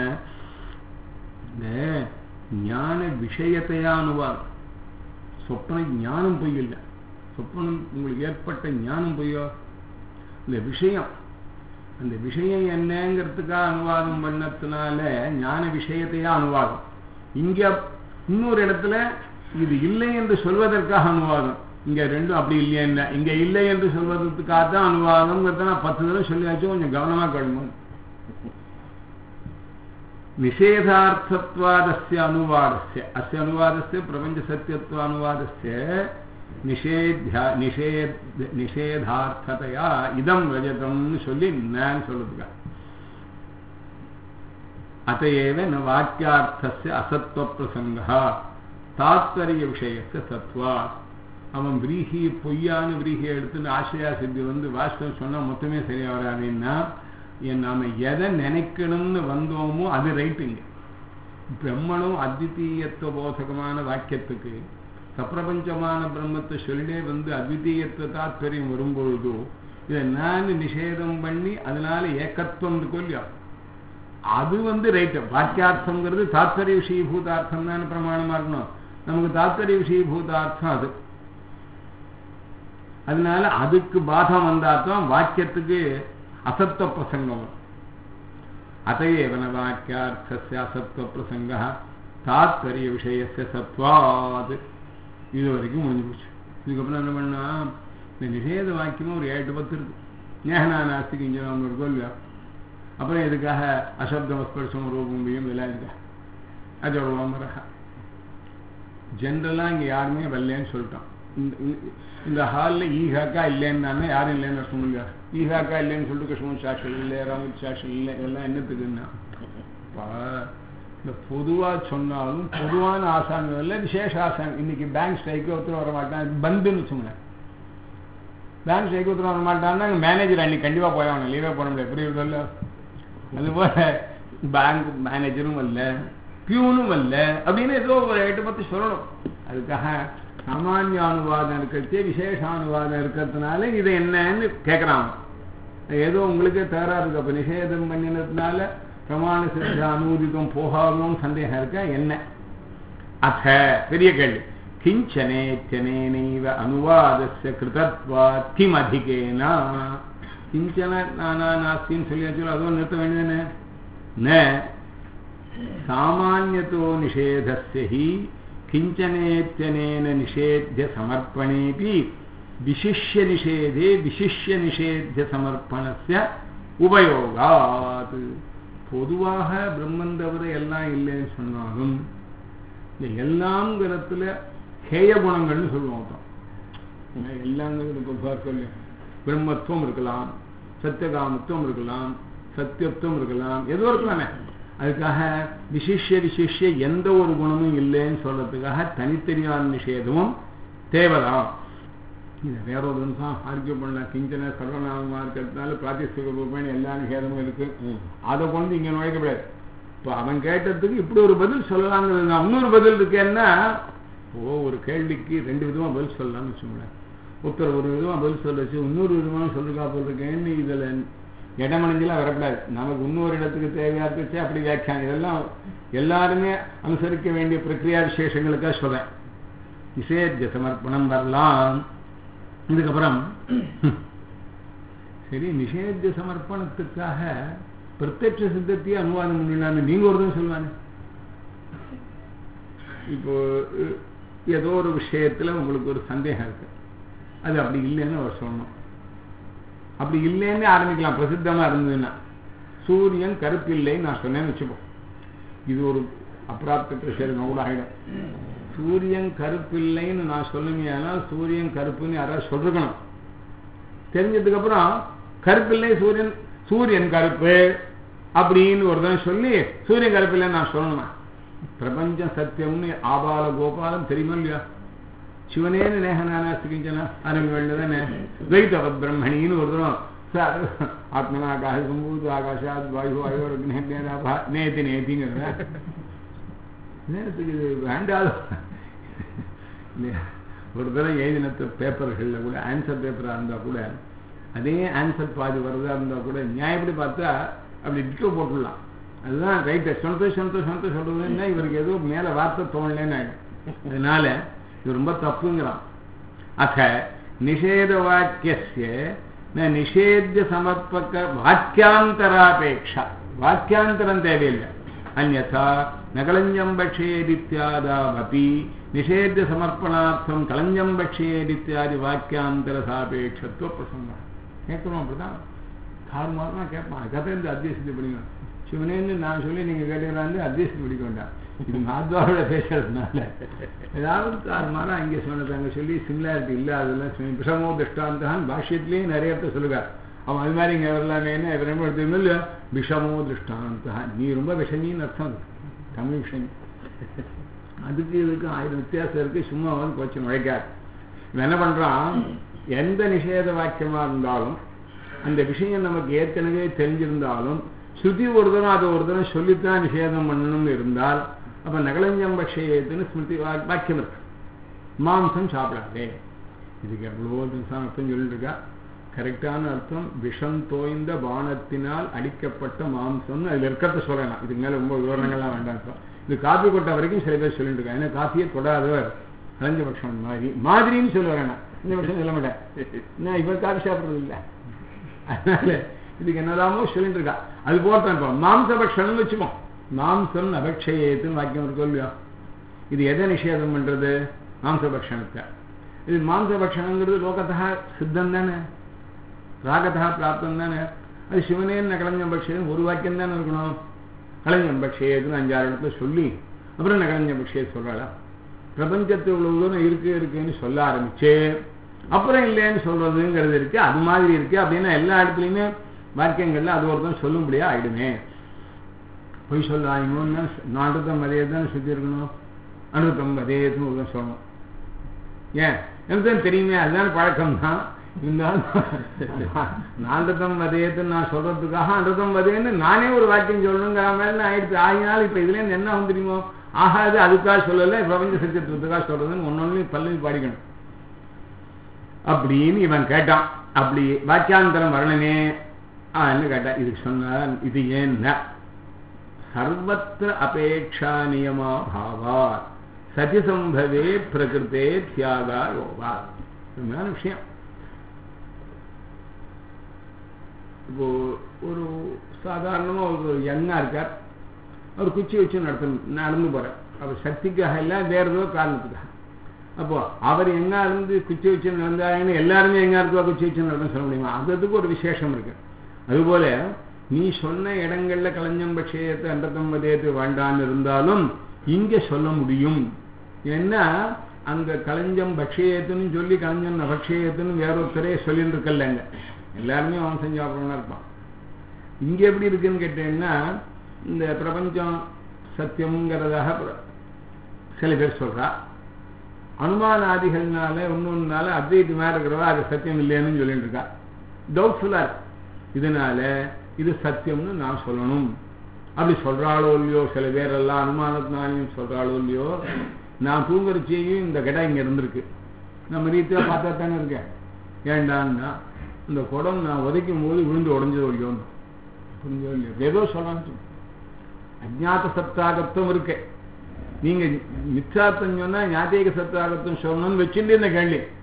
இந்த ஞான விஷயத்தையா அனுவாதம் சொப்பன ஞானம் பொய் இல்லை சொப்பனம் உங்களுக்கு ஏற்பட்ட ஞானம் பொய்யோ இந்த விஷயம் அந்த விஷயம் என்னங்கிறதுக்காக அனுவாதம் பண்ணதுனால ஞான விஷயத்தையா அனுவாதம் இங்க இன்னொரு இடத்துல இது இல்லை என்று சொல்வதற்காக அனுவாதம் இங்க ரெண்டும் அப்படி இல்லையா இங்க இல்லை என்று சொல்வதற்காக தான் அனுவாதம்ங்கிறத நான் பத்து தடவை சொல்லியாச்சும் கொஞ்சம் கவனமா கழுமணும் निषेधार्थत्वादस्य अनुवादस्य अस्य अनुवादस्य प्रपञ्चसत्यत्वानुवादस्य निषेध्या निषेध निषेधार्थतया இதம் ரஜதம்னு சொல்லி நான் சொல்லுதுங்க அத்தையேவ ந வாக்கியார்த்தस्य அசத்வப்பிரசங்கः தாத்பரிய விஷயस्य சத்வா அவன் விரீகி பொய்யான விரீகியை எடுத்துன்னு ஆசையா சித்தி வந்து வாஸ்தவம் சொன்னா மொத்தமே சரியா வராதுன்னா நாம எதை நினைக்கணும்னு வந்தோமோ அது ரைட்டுங்க பிரம்மனும் அத்விதீயத்துவ போதகமான வாக்கியத்துக்கு சப்பிரபஞ்சமான பிரம்மத்தை சொல்லிட்டே வந்து அத்விதீயத்துவ தாத்பரியம் வரும்பொழுதோ இதை நான் நிஷேதம் பண்ணி அதனால ஏக்கத்துவம் இருக்கும் இல்லையா அது வந்து ரைட்டு வாக்கியார்த்தங்கிறது தாத்பரிய விஷயபூதார்த்தம் தானே பிரமாணமா இருக்கணும் நமக்கு தாத்பரிய விஷயபூதார்த்தம் அது அதனால அதுக்கு பாதம் வந்தாத்தான் வாக்கியத்துக்கு அசத்துவ பிரசங்கம் அத்தையேவன வாக்கியார்த்தस्य அசத்துவ பிரசங்க தாத்பரிய விஷயस्य சத்வாது இது வரைக்கும் முடிஞ்சு போச்சு இதுக்கப்புறம் என்ன பண்ணா இந்த நிஷேத வாக்கியமும் ஒரு ஏழு பத்து இருக்கு ஞானா நாஸ்திக்கு இங்கே அவங்க இருக்கோ இல்லையா அப்புறம் இதுக்காக அசப்தம் ஸ்பர்சம் ரூபம்பியும் இதெல்லாம் இருக்கா அதோட ஓமரக ஜென்ரலாக இங்கே யாருமே வரலன்னு சொல்லிட்டோம் இந்த ஹாலில் ஈகாக்கா இல்லைன்னு யாரும் இல்லைன்னு அர்த்தம் இல்லையா ஈகாக்கா இல்லைன்னு சொல்லிட்டு கிருஷ்ணன் சாட்சி இல்லை ராமத் சாட்சி இல்லை இதெல்லாம் என்னத்துக்குன்னா இந்த பொதுவாக சொன்னாலும் பொதுவான ஆசான்கள் இல்லை விசேஷ ஆசான் இன்னைக்கு பேங்க் ஸ்ட்ரைக்கு ஒருத்தர் வர மாட்டான் பந்துன்னு சொன்னேன் பேங்க் ஸ்ட்ரைக்கு ஒருத்தர் வர மாட்டான்னா மேனேஜர் அன்னைக்கு கண்டிப்பாக போயவன லீவே போட முடியாது புரியுறதில்ல அதுபோல பேங்க் மேனேஜரும் வரல பியூனும் வரல அப்படின்னு ஏதோ ஒரு எட்டு பத்து சொல்லணும் அதுக்காக சாமானிய அனுவாதம் இருக்கிறதே விசேஷானுவாதம் இருக்கிறதுனால இதை என்னன்னு கேட்குறாங்க ஏதோ உங்களுக்கே தகராறு இருக்கு அப்போ நிஷேதம் பண்ணினதுனால பிரமாண சித்த அனுமதிக்கும் போகாதும் சந்தேகம் இருக்கா என்ன அத்த பெரிய கேள்வி கிஞ்சனேச்சனேனைவ அனுவாதஸ்ய கிருதத்வா கிம் அதிகேனா கிஞ்சன நானா நாஸ்தின்னு சொல்லி வச்சு அதுவும் நிறுத்த வேண்டியதுன்னு ந சாமானியத்தோ நிஷேதஸ்ய ஹி किञ्चनेत्यनेन निषेध्य समर्पणेऽपि विशिष्य निषेधे विशिष्य निषेध्य समर्ப்பணஸ்ய உபயோகாத் பொதுவாக பிரம்மன் தவிர எல்லாம் இல்லைன்னு சொன்னாலும் இந்த எல்லாங்கிறதுல ஹேய குணங்கள்னு சொல்லுவோம் எல்லாங்கிறது பொதுவாக இருக்கு பிரம்மத்துவம் இருக்கலாம் சத்தியகாமத்துவம் இருக்கலாம் சத்தியத்துவம் இருக்கலாம் ஏதோ இருக்கலாமே அதுக்காக விசிஷ்ய விசிஷ்ய எந்த ஒரு குணமும் இல்லைன்னு சொல்றதுக்காக தனித்தனியான நிஷேதமும் தேவைதான் இதை வேற ஒரு நிமிஷம் ஆர்கியூ பண்ணலாம் கிஞ்சன சர்வநாமமா இருக்கிறதுனால பிராத்திஸ்திக ரூபாய் எல்லா நிஷேதமும் இருக்கு அதை கொண்டு இங்க நுழைக்க முடியாது இப்போ அவன் கேட்டதுக்கு இப்படி ஒரு பதில் சொல்லலாங்கிறது தான் இன்னொரு பதில் இருக்கேன்னா ஓ ஒரு கேள்விக்கு ரெண்டு விதமா பதில் சொல்லலாம்னு வச்சுக்கோங்களேன் ஒருத்தர் ஒரு விதமா பதில் சொல்ல வச்சு இன்னொரு விதமான சொல்லுக்கா போல் இருக்கேன்னு இதுல இடமணிஞ்செல்லாம் வரக்கூடாது நமக்கு இன்னொரு இடத்துக்கு தேவையா இருந்துச்சு அப்படி வியாக்கியானம் இதெல்லாம் எல்லாருமே அனுசரிக்க வேண்டிய பிரக்ரியா விசேஷங்களுக்காக சொல்றேன் நிஷேத்திய சமர்ப்பணம் வரலாம் இதுக்கப்புறம் சரி நிஷேத்திய சமர்ப்பணத்துக்காக பிரத்யட்ச சித்தத்தையே அனுவாதம் பண்ணிடலான்னு நீங்க ஒரு தான் சொல்லுவாங்க இப்போ அஹ், ஏதோ ஒரு விஷயத்துல உங்களுக்கு ஒரு சந்தேகம் இருக்கு அது அப்படி இல்லைன்னு அவர் சொல்லணும் அப்படி இல்லைன்னு ஆரம்பிக்கலாம் பிரசித்தமா இருந்ததுன்னா சூரியன் கருப்பில்லைன்னு நான் சொன்னேன்னு வச்சுப்போம் இது ஒரு அப்பிராப்த சரி கூட ஆகிடும் சூரியன் கருப்பில்லைன்னு நான் சொல்லுமையானால் சூரியன் கருப்புன்னு யாராவது சொல்லிருக்கணும் தெரிஞ்சதுக்கு அப்புறம் கருப்பில்லை சூரியன் சூரியன் கருப்பு அப்படின்னு ஒரு தான் சொல்லி சூரியன் கருப்பில்லைன்னு நான் சொல்லணுமா பிரபஞ்சம் சத்தியம்னு ஆபால கோபாலம் தெரியுமா இல்லையா சிவனேன்னு நேகநானாஸ்திகிஞ்சனா ஆரம்பிதானே துவைத்தவத் பிரம்மணின்னு ஒரு தரம் சார் ஆத்மனா ஆகாஷ சம்பூத் ஆகாஷாத் வாயு வாயு நேத்தி நேத்திங்கிறத நேரத்துக்கு இது வேண்டாத இல்லையா? ஒரு தரம் எழுதின பேப்பர்களில் கூட ஆன்சர் பேப்பராக இருந்தால் கூட அதே ஆன்சர் பாதி வரதா இருந்தால் கூட நியாயப்படி பார்த்தா அப்படி டிட்டோ போட்டுடலாம் அதுதான் ரைட்டு சொந்த சொந்த சொந்த சொல்றதுன்னா இவருக்கு ஏதோ மேலே வார்த்தை தோணலன்னு ஆயிடும் அதனால இது ரொம்ப தப்புங்கிறான் அத நிஷேத வாக்கிய ந நிஷேத்திய சமர்ப்பக வாக்கியாந்தராபேட்சா வாக்கியாந்தரம் தேவையில்லை அந்நா நகலஞ்சம் பக்ஷேதித்யாதாவபி நிஷேத்திய சமர்ப்பணார்த்தம் கலஞ்சம் பக்ஷேதித்யாதி வாக்கியாந்தர சாபேட்சத்துவ பிரசங்கம் கேட்கணும் அப்படிதான் கார் மாதம் கேட்பான் கதை இந்த அத்தியசத்தை படிக்கணும் சிவனேன்னு நான் சொல்லி நீங்க கேட்டீங்களான்னு அத்தியசத்தை படிக்க வேண்டாம் இது மாத்வாவோட பேசுறதுனால ஏதாவது கார் மாதம் அங்கே சொன்னது அங்கே சொல்லி சிமிலாரிட்டி இல்லை அதெல்லாம் சொல்லி விஷமோ திருஷ்டாந்தான் பாஷ்யத்திலேயும் நிறைய பேர் சொல்லுவார் அவன் அது மாதிரி இங்கே வரலாமேன்னு இவர் என்ன எடுத்துக்கணும் இல்லையா விஷமோ திருஷ்டாந்தா நீ ரொம்ப விஷமின்னு அர்த்தம் அது தமிழ் விஷயம் அதுக்கு இதுக்கு ஆயிரம் வித்தியாசம் இருக்கு சும்மா வந்து கொஞ்சம் உழைக்காது இவன் என்ன பண்றான் எந்த நிஷேத வாக்கியமா இருந்தாலும் அந்த விஷயம் நமக்கு ஏற்கனவே தெரிஞ்சிருந்தாலும் ஸ்ருதி ஒரு தரம் அதை ஒரு தரம் சொல்லித்தான் நிஷேதம் பண்ணணும்னு இருந்தால் அப்ப நகலஞ்சம் பக்ஷேயத்துன்னு ஸ்மிருதி வா- வாக்கியம் இருக்கு மாம்சம் சாப்பிடாதே இதுக்கு எவ்வளவோ திவசம் அர்த்தம் சொல்லிட்டு இருக்கா கரெக்டான அர்த்தம் விஷம் தோய்ந்த பானத்தினால் அடிக்கப்பட்ட மாம்சம்னு அதுல இருக்கிறத சொல்றேன் நான். இதுக்கு மேல ரொம்ப விவரணங்கள்லாம் வேண்டாம் இப்போ இது காப்பி கொட்ட வரைக்கும் சில பேர் சொல்லிட்டு இருக்காங்க ஏன்னா காப்பியே தொடாதவர் அலஞ்சபக்ஷம் மாதிரி மாதிரின்னு சொல்லுவார் நான் இந்த பட்சம் சொல்ல மாட்டேன் நான் இவர் காப்பி சாப்பிட்றது இல்லை அதனால இதுக்கு என்னதாமோ சொல்லிட்டு இருக்கா அது போட்டேன் இப்போ மாம்சபக்ஷம்னு வச்சுப்போம் மாம்சம் அபக்ஷயத்துன்னு வாக்கியம் இருக்கோ இல்லையோ இது எதை நிஷேதம் பண்றது மாம்சபக்ஷணத்தை இது மாம்சபக்ஷணங்கிறது லோகத்தா சித்தம் தானே ராகத்தா பிராப்தம் தானே அது சிவனேன்னு கலைஞம் பக்ஷேன்னு ஒரு வாக்கியம் தானே இருக்கணும் கலைஞம் பக்ஷேயத்துன்னு அஞ்சாறு இடத்துல சொல்லி அப்புறம் நகலஞ்சம் பக்ஷே சொல்றாளா பிரபஞ்சத்து இவ்வளவு தூரம் இருக்கு இருக்குன்னு சொல்ல ஆரம்பிச்சு அப்புறம் இல்லைன்னு சொல்றதுங்கிறது இருக்கு அது மாதிரி இருக்கு அப்படின்னா எல்லா இடத்துலையுமே வாக்கியங்கள்ல அது ஒருத்தன் சொல்லும்படியா ஆயிடுமே பொய் சொல்லாங்கன்னு நாட்டுத்தம் அதே தான் சுத்தி இருக்கணும் அனுத்தம் அதேன்னு ஒரு சொல்லணும் ஏன் எனக்கு தான் தெரியுமே அதுதான் பழக்கம் தான் இருந்தாலும் நாண்டதம் வதேன்னு நான் சொல்றதுக்காக அண்டதம் வதேன்னு நானே ஒரு வாக்கியம் சொல்லணுங்கிற மாதிரி ஆயிடுச்சு ஆகினாலும் இப்ப இதுல இருந்து என்ன வந்து தெரியுமோ ஆகாது அதுக்காக சொல்லல பிரபஞ்ச சத்தியத்துவத்துக்காக சொல்றதுன்னு ஒன்னொன்னு பல்லவி பாடிக்கணும் அப்படின்னு இவன் கேட்டான் அப்படி வாக்கியாந்தரம் வரலனே ஆ என்ன கேட்டா இதுக்கு சொன்னார் இது ஏன்னா சர்வத்திர அபேட்சா நியமா பாவா சதிசம்பவே பிரகிருத்தே தியாகா யோகா உண்மையான விஷயம் இப்போ ஒரு சாதாரணமா ஒரு யங்கா இருக்கார் அவர் குச்சி வச்சு நடத்த நடந்து போறார் அவர் சக்திக்காக இல்லை வேற ஏதோ காரணத்துக்காக அப்போ அவர் எங்க இருந்து குச்சி வச்சு நடந்தாருன்னு எல்லாருமே எங்க இருக்கோ குச்சி வச்சு நடந்து சொல்ல முடியுமா அதுக்கு ஒரு விசேஷம் இருக்கு அதுபோல நீ சொன்ன இடங்கள்ல கலைஞம் பட்சேயத்தை அண்டத்தம் வதயத்து வேண்டான்னு இருந்தாலும் இங்க சொல்ல முடியும் ஏன்னா அங்க கலைஞ்சம் பக்ஷேயத்துன்னு சொல்லி கலைஞ்சம் நபக்ஷேயத்துன்னு வேற ஒருத்தரே சொல்லிட்டு இருக்கல்லங்க எல்லாருமே அவன் செஞ்சு சாப்பிடணும் இருப்பான் இங்க எப்படி இருக்குன்னு கேட்டீங்கன்னா இந்த பிரபஞ்சம் சத்தியம்ங்கிறதாக பிர- சில பேர் சொல்றா அனுமானாதிகள்னால ஒன்னொன்னால அத்வைத்தமா இருக்கிறவா அது சத்தியம் இல்லைன்னு சொல்லிட்டு இருக்கா டவுட்ஃபுல்லா இருக்கு இதனால இது சத்தியம்னு நான் சொல்லணும் அப்படி சொல்றாளோ இல்லையோ சில பேரெல்லாம் அனுமானத்தினாலையும் சொல்றாளோ இல்லையோ நான் தூங்குறச்சையும் இந்த கடை இங்க இருந்திருக்கு நம்ம ரீதியா பார்த்தா தானே இருக்கேன் ஏண்டான்னா இந்த குடம் நான் உதைக்கும் போது விழுந்து உடஞ்சதோ இல்லையோன்னு புரிஞ்சோ இல்லையோ ஏதோ சொல்லணும் அஜாத்த சத்தாகத்துவம் இருக்கு நீங்க மிச்சார்த்தம் சொன்னா ஞாத்திக சத்தாகத்துவம் சொல்லணும்னு வச்சுட்டு இந்த கேள்வி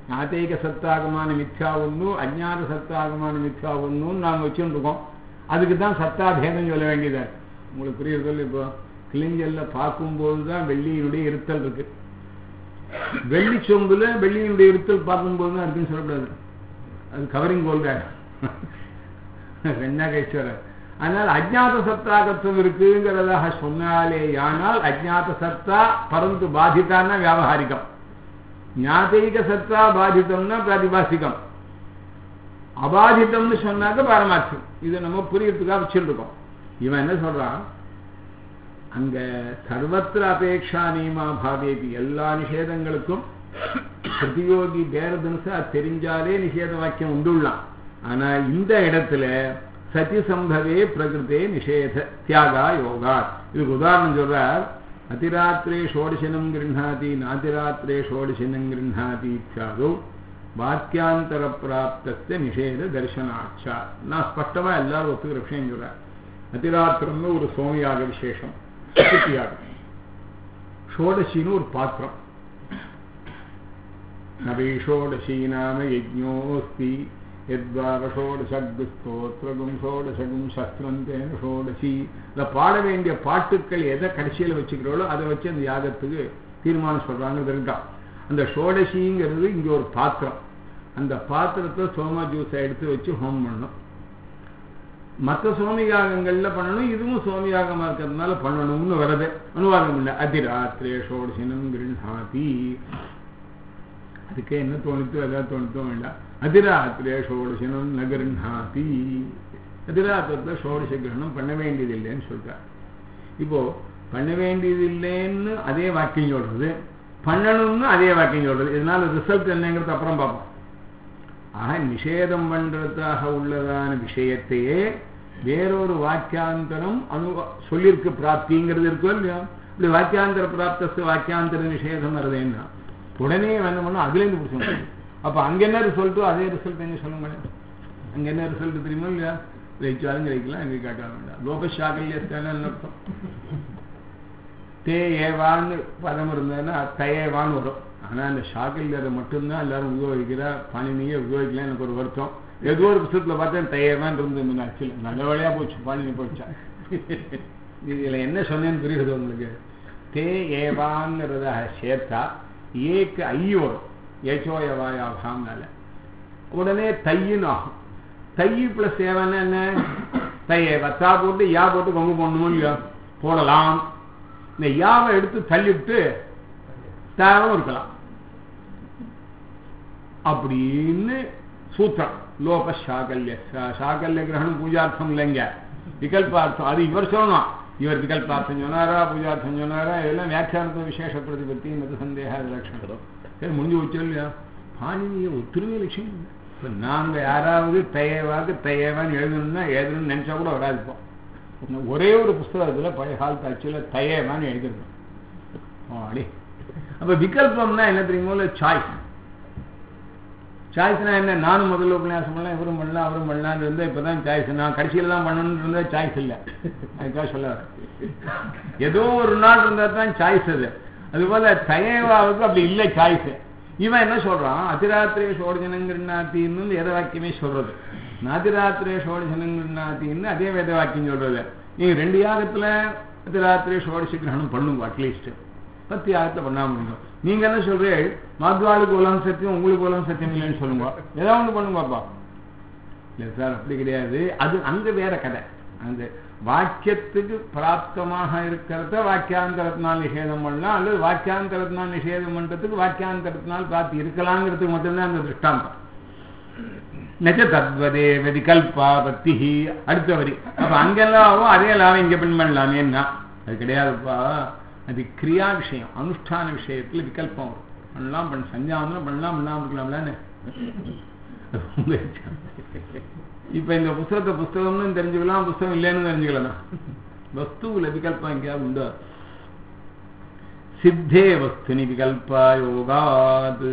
ஞாத்தேக சத்தாகமான மித்யா ஒன்று அஜ்ஞாத சத்தாகமான மித்யா ஒன்றுன்னு நாங்கள் வச்சுட்டு இருக்கோம் அதுக்கு தான் சத்தா பேதம் சொல்ல வேண்டியதா இருக்கு உங்களுக்கு புரியுறது இப்போ கிளிஞ்சல்ல பார்க்கும்போது தான் வெள்ளியினுடைய இருத்தல் இருக்கு வெள்ளி சொம்புல வெள்ளியினுடைய இருத்தல் பார்க்கும்போது தான் இருக்குன்னு சொல்லக்கூடாது அது கவரிங் கோல் தான் வெண்ணகேஸ்வரர் அதனால் அஜ்ஞாத சத்தாகத்துவம் இருக்குங்கிறதாக சொன்னாலே ஆனால் அஜ்ஞாத சத்தா பரந்து பாதித்தான்னா வியாபகாரிகம் ஞாதைக சத்தா பாதித்தம்னா பிரதிபாசிகம் அபாதித்தம்னு சொன்னாக்க பாரமாட்சியம் இது நம்ம புரியறதுக்காக வச்சுருக்கோம் இவன் என்ன சொல்றான் அங்க சர்வத்திர அபேட்சா நியமா பாவேதி எல்லா நிஷேதங்களுக்கும் பிரதியோகி பேரதனுசா தெரிஞ்சாலே நிஷேத வாக்கியம் உண்டுள்ளான் ஆனா இந்த இடத்துல சதி சம்பவே பிரகிருதே நிஷேத தியாகா யோகா இதுக்கு உதாரணம் சொல்றார் அதிராத்திரே ஷோடசனம் கிருண்ணாதி நாதிராத்திரே ஷோடசனம் கிருண்ணாதி இத்தியாதோ வாக்கியாந்தர பிராப்தஸ்த நிஷேத தரிசனாட்சா நான் ஸ்பஷ்டமா எல்லாரும் ஒத்துக்கிற விஷயம் சொல்றேன் அதிராத்திரம்னு ஒரு சோமியாக விசேஷம் சதுர்த்தியாகம் ஷோடசின்னு ஒரு பாத்திரம் நபி ஷோடசி நாம யஜ்ஞோஸ்தி யத்வாவஷோடசக்ஸ்தோத்திரகும் ஷோடசகும் சஸ்திரந்தேன ஷோடசி இந்த பாட வேண்டிய பாட்டுக்கள் எதை கடைசியில் வச்சுக்கிறோளோ அதை வச்சு அந்த யாகத்துக்கு தீர்மானம் சொல்றாங்க இருக்கான் அந்த ஷோடசிங்கிறது இங்க ஒரு பாத்திரம் அந்த பாத்திரத்தை சோமா ஜூஸை எடுத்து வச்சு ஹோம் பண்ணணும் மற்ற சோமியாகங்கள்ல பண்ணணும் இதுவும் சோமியாகமா இருக்கிறதுனால பண்ணணும்னு வருது அனுவாதம் இல்லை அதிராத்திரே ஷோடசினம் கிருண்ணாதி அதுக்கே என்ன தோணுத்தோ எதாவது தோணுத்தோ வேண்டாம் அதிராத்திரே ஷோடசினம் நகருண்ணாதி அதிராத்திரத்தில் ஷோடச கிரகணம் பண்ண வேண்டியதில்லைன்னு சொல்றார் இப்போ பண்ண வேண்டியதில்லைன்னு அதே வாக்கியம் சொல்றது பண்ணணும்னு அதே வாக்கியம் சொல்றது இதனால ரிசல்ட் என்னங்கிறது அப்புறம் பார்ப்போம் ஆக நிஷேதம் பண்றதாக உள்ளதான விஷயத்தையே வேறொரு வாக்கியாந்தரம் அனு சொல்லியிருக்கு பிராப்திங்கிறது இருக்கோ இல்லையா இப்படி வாக்கியாந்தர பிராப்தஸ்து வாக்கியாந்தர நிஷேதம் வருதுன்னா உடனே என்ன பண்ணணும் அதுலேருந்து பிடிச்சணும் அப்போ அங்கே என்ன ரிசல்ட்டோ அதே ரிசல்ட் எங்கே சொல்ல முடியாது அங்கே என்ன ரிசல்ட் தெரியுமோ இல்லையா ஜெயிச்சாலும் ஜெயிக்கலாம் எங்கே காட்ட வேண்டாம் லோபஷாகல்யஸ்தான அர்த்தம் தே ஏவான்னு பதம் இருந்ததுன்னா தயேவான்னு வரும் ஆனால் அந்த ஷாக்கில்யரை மட்டும்தான் எல்லாரும் உபயோகிக்கிறா பாணினியை உபயோகிக்கலாம் எனக்கு ஒரு வருத்தம் ஏதோ ஒரு புத்தகத்தில் பார்த்தேன் தயேவான் இருந்து ஆக்சுவலி நல்ல வழியாக போச்சு பாணினி போச்சா இதில் என்ன சொன்னேன்னு புரியுது உங்களுக்கு தே ஏவாங்கிறதாக சேர்த்தா ஏக்கு ஐ வரும் ஏச்சோயவாயாகாம்னால உடனே தையின்னு ஆகும் தையி பிளஸ் ஏவான்னா என்ன தைய வத்தா போட்டு யா போட்டு கொங்கு போடணுமோ இல்லையா போடலாம் இந்த யாவை எடுத்து தள்ளிவிட்டு தேவம் இருக்கலாம் அப்படின்னு சூத்திரம் லோக சாகல்ய சாகல்ய கிரகணம் பூஜார்த்தம் இல்லைங்க விகல்பார்த்தம் அது இவர் சொல்லணும் இவர் விகல்பார்த்தம் சொன்னாரா பூஜார்த்தம் சொன்னாரா இதெல்லாம் வியாக்கியானத்தை விசேஷ பிரதிபத்தி மத சந்தேக லட்சணம் சரி முடிஞ்சு வச்சோம் இல்லையா பாணினிய ஒத்துருமே லட்சம் இல்லை இப்போ நாங்கள் யாராவது தயவாக்கு தயவான்னு எழுதணும்னா எழுதணும்னு நினச்சா கூட வராதுப்போம் ஒரே ஒரு புஸ்தகத்தில் பழைய காலத்து ஆக்சுவலாக தயவான்னு எழுதிருக்கோம் அடி அப்போ விகல்பம்னா என்ன தெரியுமோ சாய்ஸ் சாய்ஸ்னா என்ன நானும் முதல்ல உபன்யாசம் பண்ணலாம் இவரும் பண்ணலாம் அவரும் பண்ணலான்னு இருந்தால் இப்போ தான் சாய்ஸ் நான் கடைசியில் தான் பண்ணணும்னு இருந்தால் சாய்ஸ் இல்லை அதுக்காக சொல்ல ஏதோ ஒரு நாள் இருந்தால் தான் சாய்ஸ் அது அதுபோல் தயவாவுக்கு அப்படி இல்லை சாய்ஸ் இவன் என்ன சொல்றான் அதிராத்திரே சோழஜனங்கிருநாத்தின்னு வேத வாக்கியமே சொல்றது நாதிராத்திரே சோழஜனங்கிருநாத்தின்னு அதே வேத வாக்கியம் சொல்றது நீங்க ரெண்டு யாகத்துல அதிராத்திரே சோழசி கிரகணம் பண்ணுங்க அட்லீஸ்ட் பத்து யாகத்துல பண்ணாம முடியும் நீங்க என்ன சொல்றீங்க மாத்வாளுக்கு உலகம் சத்தியம் உங்களுக்கு உலகம் சத்தியம் இல்லைன்னு சொல்லுங்க ஏதாவது ஒன்று பண்ணுங்க பாப்பா இல்லை சார் அப்படி கிடையாது அது அங்க வேற கதை அந்த வாக்கியத்துக்கு பிராப்தமாக இருக்கிறத வாக்கியாந்தரத்தினால் நிஷேதம் பண்ணலாம் அல்லது வாக்கியாந்தரத்தினால் நிஷேதம் பண்றதுக்கு வாக்கியாந்தரத்தினால் பார்த்து இருக்கலாங்கிறதுக்கு மட்டும்தான் அந்த திருஷ்டாந்தம் நெச்ச தத்வதே விகல்பா பக்தி அடுத்த வரி அப்ப அங்கெல்லாம் ஆகும் அதே லாபம் இங்க பின் பண்ணலாமேன்னா அது கிடையாதுப்பா அது கிரியா விஷயம் அனுஷ்டான விஷயத்துல விகல்பம் வரும் பண்ணலாம் பண்ண சஞ்சாவனம் பண்ணலாம் பண்ணலாம் இருக்கலாம்லான்னு இப்ப இந்த புஸ்தகத்தை புஸ்தகம்னு தெரிஞ்சுக்கலாம் புஸ்தகம் இல்லைன்னு தெரிஞ்சுக்கலாம் வஸ்துவில் விகல்பம் எங்கேயாவது உண்டா சித்தே வஸ்துனி விகல்பா யோகாது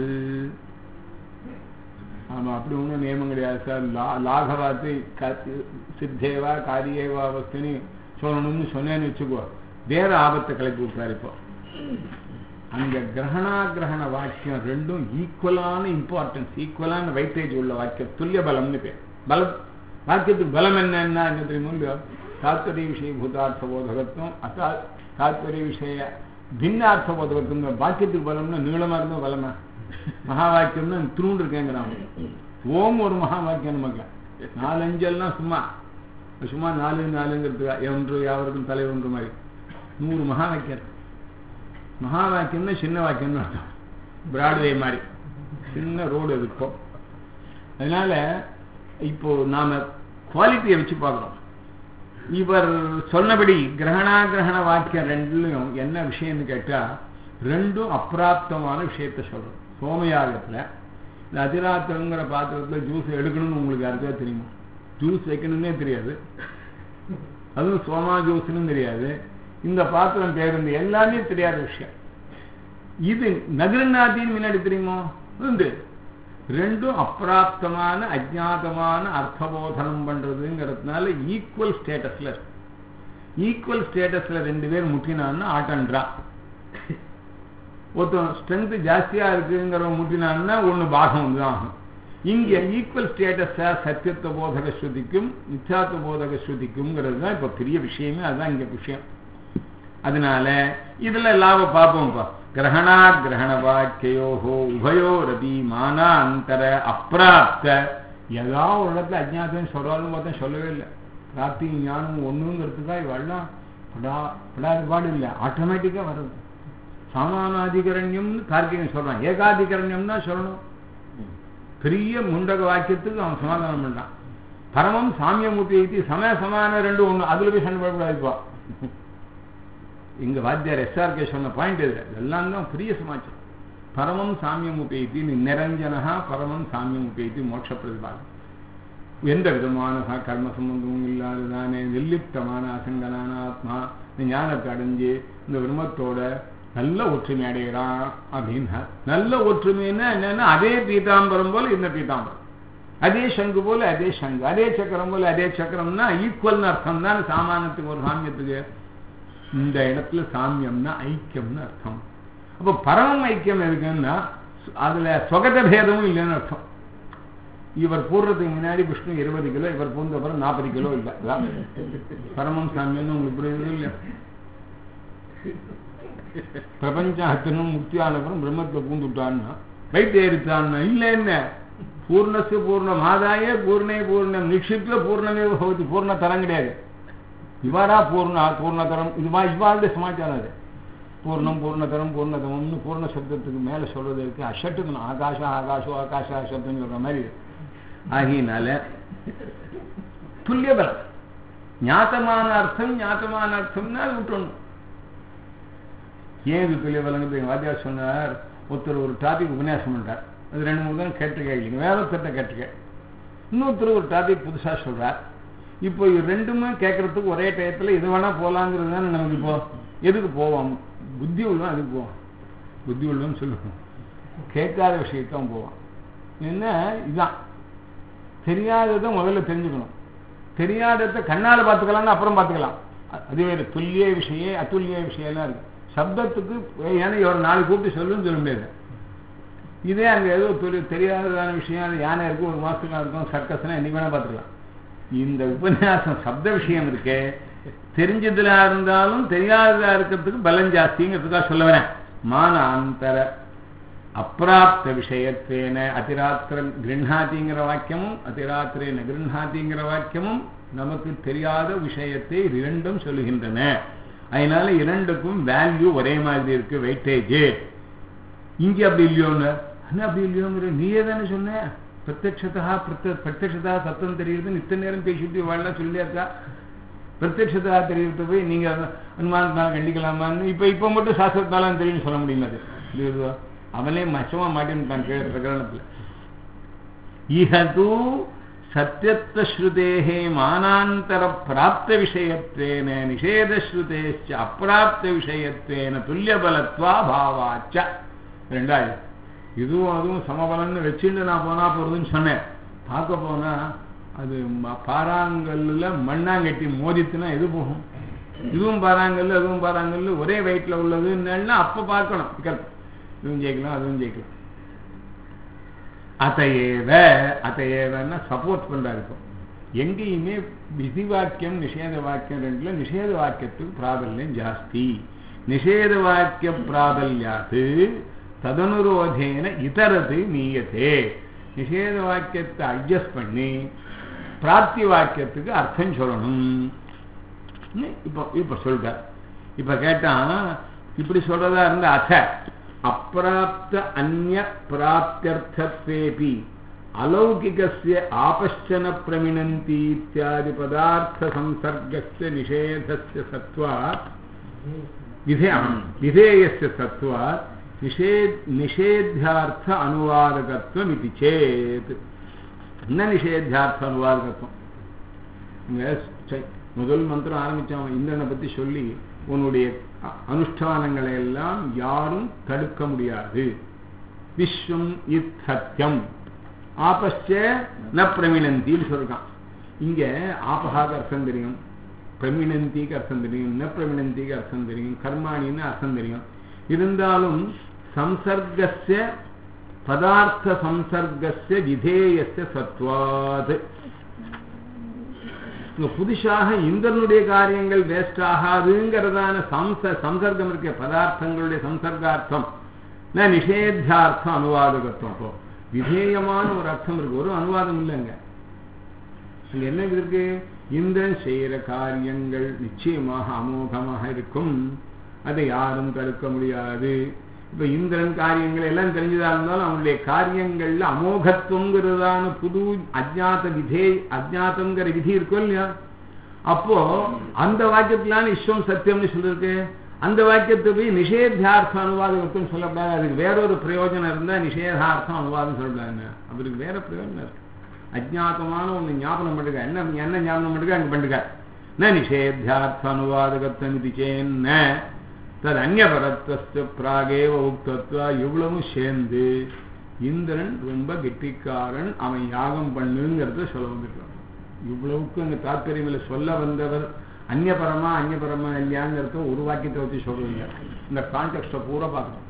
ஆமா அப்படி ஒன்றும் நியமம் கிடையாது சார் லா லாகவாத்து சித்தேவா காரியேவா வஸ்துனி சொல்லணும்னு சொன்னேன்னு வச்சுக்கோ வேற ஆபத்தை கிளப்பி விட்டார் இப்போ அங்க கிரகணாகிரகண வாக்கியம் ரெண்டும் ஈக்குவலான இம்பார்ட்டன்ஸ் ஈக்குவலான வைட்டேஜ் உள்ள வாக்கியம் துல்லிய பலம்னு பேர் பலம் வாக்கியத்துக்கு பலம் என்னன்னா என்ன தெரியுமோ இல்லையோ தாத்பரிய விஷய பூதார்த்த போதகத்துவம் அத்தா தாத்பரிய விஷய பின்னார்த்த போதகத்துவம் வாக்கியத்துக்கு பலம்னா நீளமா இருந்தா பலமா மகா வாக்கியம்னா திருண்டு இருக்கேங்கிறாங்க ஓம் ஒரு மகா வாக்கியம் நமக்கு நாலஞ்செல்லாம் சும்மா சும்மா நாலு நாலுங்கிறதுக்கு ஒன்று யாவருக்கும் தலை ஒன்று மாதிரி நூறு மகா வாக்கியம் இருக்கு. மகா வாக்கியம்னா சின்ன வாக்கியம்னு அர்த்தம் பிராட்வே மாதிரி சின்ன ரோடு அது இப்போ அதனால இப்போ நாம குவாலிட்டியை வச்சு பார்க்குறோம் இவர் சொன்னபடி கிரகணா கிரகண வாக்கியம் ரெண்டுலையும் என்ன விஷயம்னு கேட்டா ரெண்டும் அப்பிராப்தமான விஷயத்த சொல்றோம் சோமயாகத்துல இந்த அதிராத்திரங்கிற பாத்திரத்துல ஜூஸ் எடுக்கணும்னு உங்களுக்கு யாருக்கா தெரியுமா ஜூஸ் வைக்கணும்னே தெரியாது அதுவும் சோமா ஜூஸ்னு தெரியாது இந்த பாத்திரம் பேருந்து எல்லாமே தெரியாத விஷயம் இது நகரநாதின்னு முன்னாடி தெரியுமோ உண்டு ரெண்டும் அப்பிராப்தமான அஜாதமான அர்த்தபோதனம் பண்றதுங்கிறதுனால ஈக்குவல் ஸ்டேட்டஸ்ல இருக்கு ஈக்குவல் ஸ்டேட்டஸ்ல ரெண்டு பேர் முட்டினான்னா ஆட்டன்றா ஒருத்தன் ஸ்ட்ரென்த் ஜாஸ்தியா இருக்குங்கிறவன் முட்டினான்னா ஒண்ணு பாகம் வந்து ஆகும் இங்க ஈக்குவல் ஸ்டேட்டஸா சத்தியத்துவ போதக ஸ்ருதிக்கும் மிச்சாத்துவ போதக ஸ்ருதிக்கும்ங்கிறது தான் இப்ப பெரிய விஷயமே அதுதான் இங்க விஷயம் அதனால இதுல லாப பார்ப்போம்ப்பா கிரகணா கிரகண வாக்கியோஹோ உபயோரதி மானாந்தர அப்பிராப்த ஏதாவது ஒரு இடத்துல அஜ்ஞாத்தம் சொல்றாலும் பார்த்தா சொல்லவே இல்லை பிராப்தி ஞானம் ஒண்ணுங்கிறதுக்கா இவெல்லாம் படா படாத பாடு இல்லை ஆட்டோமேட்டிக்கா வருது சாமானாதிகரண்யம்னு கார்த்திகன் சொல்றான் ஏகாதிகரண்யம்னா சொல்லணும் பெரிய முண்டக வாக்கியத்துக்கு அவன் சமாதானம் பண்ணான் பரமம் சாமியமூர்த்தி ஐத்தி சமய சமான ரெண்டு ஒண்ணு அதுல போய் சண்டை போடக்கூடாதுப்பா எங்க வாத்தியார் எஸ்ஆர்கே சொன்ன பாயிண்ட் இது இதெல்லாம் தான் பெரிய சமாச்சாரம் பரமம் சாமியம் உபயோகித்து நிரஞ்சனகா பரமம் சாமியம் உபயோகித்து மோட்ச பிரதிபாதம் எந்த விதமான ச- கர்ம சம்பந்தமும் இல்லாததானே நிர்லிப்தமான அசங்கனான ஆத்மா இந்த ஞானத்தை அடைஞ்சு இந்த விருமத்தோட நல்ல ஒற்றுமை அடைகிறான் அப்படின்னா நல்ல ஒற்றுமைன்னா என்னன்னா அதே பீதாம்பரம் போல இந்த பீதாம்பரம் அதே சங்கு போல அதே சங்கு அதே சக்கரம் போல அதே சக்கரம்னா ஈக்குவல்னு அர்த்தம் தான் சாமானத்துக்கு ஒரு சாமியத்துக்கு இந்த இடத்துல சாமியம்னா ஐக்கியம்னு அர்த்தம் அப்போ பரமம் ஐக்கியம் இருக்குன்னா அதுல சொகத பேதமும் இல்லைன்னு அர்த்தம் இவர் போடுறதுக்கு முன்னாடி விஷ்ணு இருபது கிலோ இவர் போன்ற அப்புறம் நாற்பது கிலோ இல்லை அதான் பரமம் சாமியம்னு உங்களுக்கு புரியுது இல்லையா பிரபஞ்சாத்தனும் முக்தியானவரும் பிரம்மத்துல பூந்துட்டான்னா வயிற்று ஏறித்தான்னா இல்ல என்ன பூர்ணசு பூர்ணம் ஆதாய பூர்ணே பூர்ணம் நிக்ஷிப்ல பூர்ணமே பகவதி பூர்ண தரம் கிடையாது இவாடா பூர்ண பூர்ணதரம் இதுவா இவாளுடைய சமாச்சாரம் அது பூர்ணம் பூர்ணதரம் பூர்ணதமம்னு பூர்ண சப்தத்துக்கு மேல சொல்றது இருக்கு அஷட்டுக்கணும் ஆகாஷா ஆகாஷோ ஆகாஷா சப்தம் சொல்ற மாதிரி ஆகியனால துல்லிய பலம் ஞாத்தமான அர்த்தம் ஞாத்தமான அர்த்தம்னா அது விட்டுணும் ஏன் இது துல்லிய பலங்கிறது எங்க வாத்தியார் சொன்னார் ஒருத்தர் ஒரு டாபிக் உபன்யாசம் பண்ணிட்டார் அது ரெண்டு மூணு தான் கேட்டிருக்கேன் இல்லைங்க வேற ஒருத்தர்கிட்ட கேட்டிருக்கேன் இன்னொருத்தர் ஒரு டாபிக் புதுசா சொல்றார் இப்போ இது ரெண்டுமே கேட்கறதுக்கு ஒரே டயத்துல இது வேணா போலாங்கிறது தானே நமக்கு இப்போ எதுக்கு போவோம் புத்தி உள்ளவன் அதுக்கு போவோம் புத்தி உள்ளவன் சொல்லுவோம் கேட்காத விஷயத்தான் போவான் என்ன இதுதான் தெரியாததை முதல்ல தெரிஞ்சுக்கணும் தெரியாததை கண்ணால பார்த்துக்கலாம்னு அப்புறம் பார்த்துக்கலாம் அ- அது வேறு துல்லிய விஷயம் அத்துல்லிய விஷயம்லாம் இருக்கு சப்தத்துக்கு ஏன்னா ஒரு நாலு கூப்பிட்டு சொல்லுன்னு சொல்ல முடியாது இதே அங்க ஏதோ தெரி- தெரியாததான விஷயம் அது யானை இருக்கும் ஒரு மாசத்துக்கு இருக்கும் சர்க்கஸ்னா என்னைக்கு வேணா பார்த்துக்கலாம் இந்த உபன்யாசம் சப்த விஷயம் இருக்கே தெரிஞ்சதுல இருந்தாலும் தெரியாததா இருக்கிறதுக்கு பலம் ஜாஸ்திங்கிறதுக்காக சொல்ல வரேன் மான அந்தர அப்பிராப்த விஷயத்தேன அதிராத்திர கிருண்ணாதிங்கிற வாக்கியமும் அதிராத்திரேன கிருண்ணாதிங்கிற வாக்கியமும் நமக்கு தெரியாத விஷயத்தை இரண்டும் சொல்லுகின்றன அதனால இரண்டுக்கும் வேல்யூ ஒரே மாதிரி இருக்கு வெயிட்டேஜ் இங்க அப்படி இல்லையோன்னு என்ன அப்படி இல்லையோங்கிற நீயே தானே சொன்ன பிரத்யக்ஷதா பிரத்ய பிரத்யக்ஷதா சத்தம் தெரியுது நித்த நேரம் பேசிட்டு வாழலாம் சொல்லியா இருக்கா பிரத்யக்ஷதா தெரியுறது போய் நீங்க அனுமானத்தினால கண்டிக்கலாமான்னு இப்ப இப்ப மட்டும் சாஸ்திரத்தினாலும் தெரியும்னு சொல்ல முடியுமா அது இது அவனே மச்சமா மாட்டின்ட்டான் கீழே பிரகரணத்துல இஹது சத்தியத்வஸ்ருதேः மானாந்தர பிராப்த விஷயத்வேன நிஷேதஸ்ருதேச்ச அப்பிராப்த விஷயத்வேன துல்லியபலத்வா பாவாச்ச ரெண்டாயிரம் இதுவும் அதுவும் சமபலன்னு வச்சுட்டு நான் போனா போறதுன்னு சொன்னேன் பார்க்க போனா அது ம- பாறாங்கல்லுல மண்ணாங்கட்டி மோதித்துனா எது போகும்
இதுவும் பாறாங்கல்ல அதுவும் பாறாங்கல்ல ஒரே வெயிட்ல உள்ளதுன்னா அப்ப பார்க்கணும் விகல்பம் இதுவும் ஜெயிக்கலாம் அதுவும் ஜெயிக்கலாம் அதையேவ அதையேவன்னா சப்போர்ட் பண்றாரு இப்போ எங்கேயுமே விதி வாக்கியம் நிஷேத வாக்கியம் ரெண்டுல நிஷேத வாக்கியத்துக்கு பிராபல்யம் ஜாஸ்தி நிஷேத வாக்கிய பிராபல்யாது ததனுரோதேன இதரது நீயத்தே நிஷேத வாக்கியத்தை அட்ஜஸ்ட் பண்ணி பிராப்தி வாக்கியத்துக்கு அர்த்தம் சொல்லணும் இப்போ இப்போ சொல்றார் இப்ப கேட்டா இப்படி சொல்றதா இருந்த அச அப்பிராப்த அந்நிய பிராப்தியர்த்தத்வேபி अलौकिकस्य आपश्चन प्रमिणन्ति इत्यादि पदार्थसंसर्गस्य निषेधस्य सत्त्वात् विधे विधेयस्य सत्त्वात् निषेध निषेध्यार्थ अनुवादकत्वमिति चेत् न निषेध्यार्थ अनुवादकत्वம் முதல் மந்திரம் ஆரம்பிச்சான் இந்திரனை பத்தி சொல்லி உன்னுடைய அனுஷ்டானங்களை எல்லாம் யாரும் தடுக்க முடியாது விஸ்வம் இத் சத்தியம் ஆபஸ்ச ந பிரமிணந்தின்னு சொல்றான் இங்க ஆபகாக்கு அர்த்தம் தெரியும் பிரமிணந்திக்கு அர்த்தம் தெரியும் ந பிரமிணந்திக்கு அர்த்தம் தெரியும் கர்மாணின்னு அர்த்தம் தெரியும் இருந்தாலும் சம்சர்கஸ்ய பதார்த்த சம்சர்கஸ்ய விதேயஸ்ய சத்வாத் இங்க புதுசாக இந்திரனுடைய காரியங்கள் வேஸ்ட் ஆகாதுங்கிறதான சம்ச சம்சர்க்கம் இருக்க பதார்த்தங்களுடைய சம்சர்கார்த்தம் ந நிஷேத்தியார்த்தம் அனுவாதகத்துவம் அப்போ விதேயமான ஒரு அர்த்தம் இருக்கு ஒரு அனுவாதம் இல்லைங்க அங்க என்ன இருக்கு இந்திரன் செய்யற காரியங்கள் நிச்சயமாக அமோகமாக இருக்கும் அதை யாரும் தடுக்க முடியாது இப்ப இந்திரன் காரியங்கள் எல்லாம் தெரிஞ்சதா இருந்தாலும் அவனுடைய காரியங்கள்ல அமோகத்துவங்கிறதான புது அஜாத்த விதே அஜாத்தங்கிற விதி இருக்கும் இல்லையா அப்போ அந்த வாக்கியத்திலான விஸ்வம் சத்தியம்னு சொல்லிருக்கு அந்த வாக்கியத்தை போய் நிஷேதார்த்த அனுவாதம் சொல்லக்கூடாது அதுக்கு வேறொரு பிரயோஜனம் இருந்தா நிஷேதார்த்தம் அனுவாதம் சொல்லக்கூடாதுங்க அவருக்கு வேற பிரயோஜனம் இருக்கு அஜாத்தமான ஒண்ணு ஞாபகம் பண்ணுங்க என்ன என்ன ஞாபகம் பண்ணுங்க அங்க பண்ணுங்க ந நிஷேத்தியார்த்த அனுவாதகத்தம் இது சேன்ன தது அந்நியபரத்வஸ்து பிராகேவ உக்தத்வா இவ்வளவும் சேர்ந்து இந்திரன் ரொம்ப கெட்டிக்காரன் அவன் யாகம் பண்ணுங்கிறத சொல்ல வந்திருக்கான் இவ்வளவுக்கு அங்க தாற்பயமில்லை சொல்ல வந்தவர் அந்நியபரமா அந்நியபரமா இல்லையாங்கிறத ஒரு வாக்கியத்தை வச்சு சொல்றீங்க இந்த கான்டெக்ட பூரா பார்க்கணும்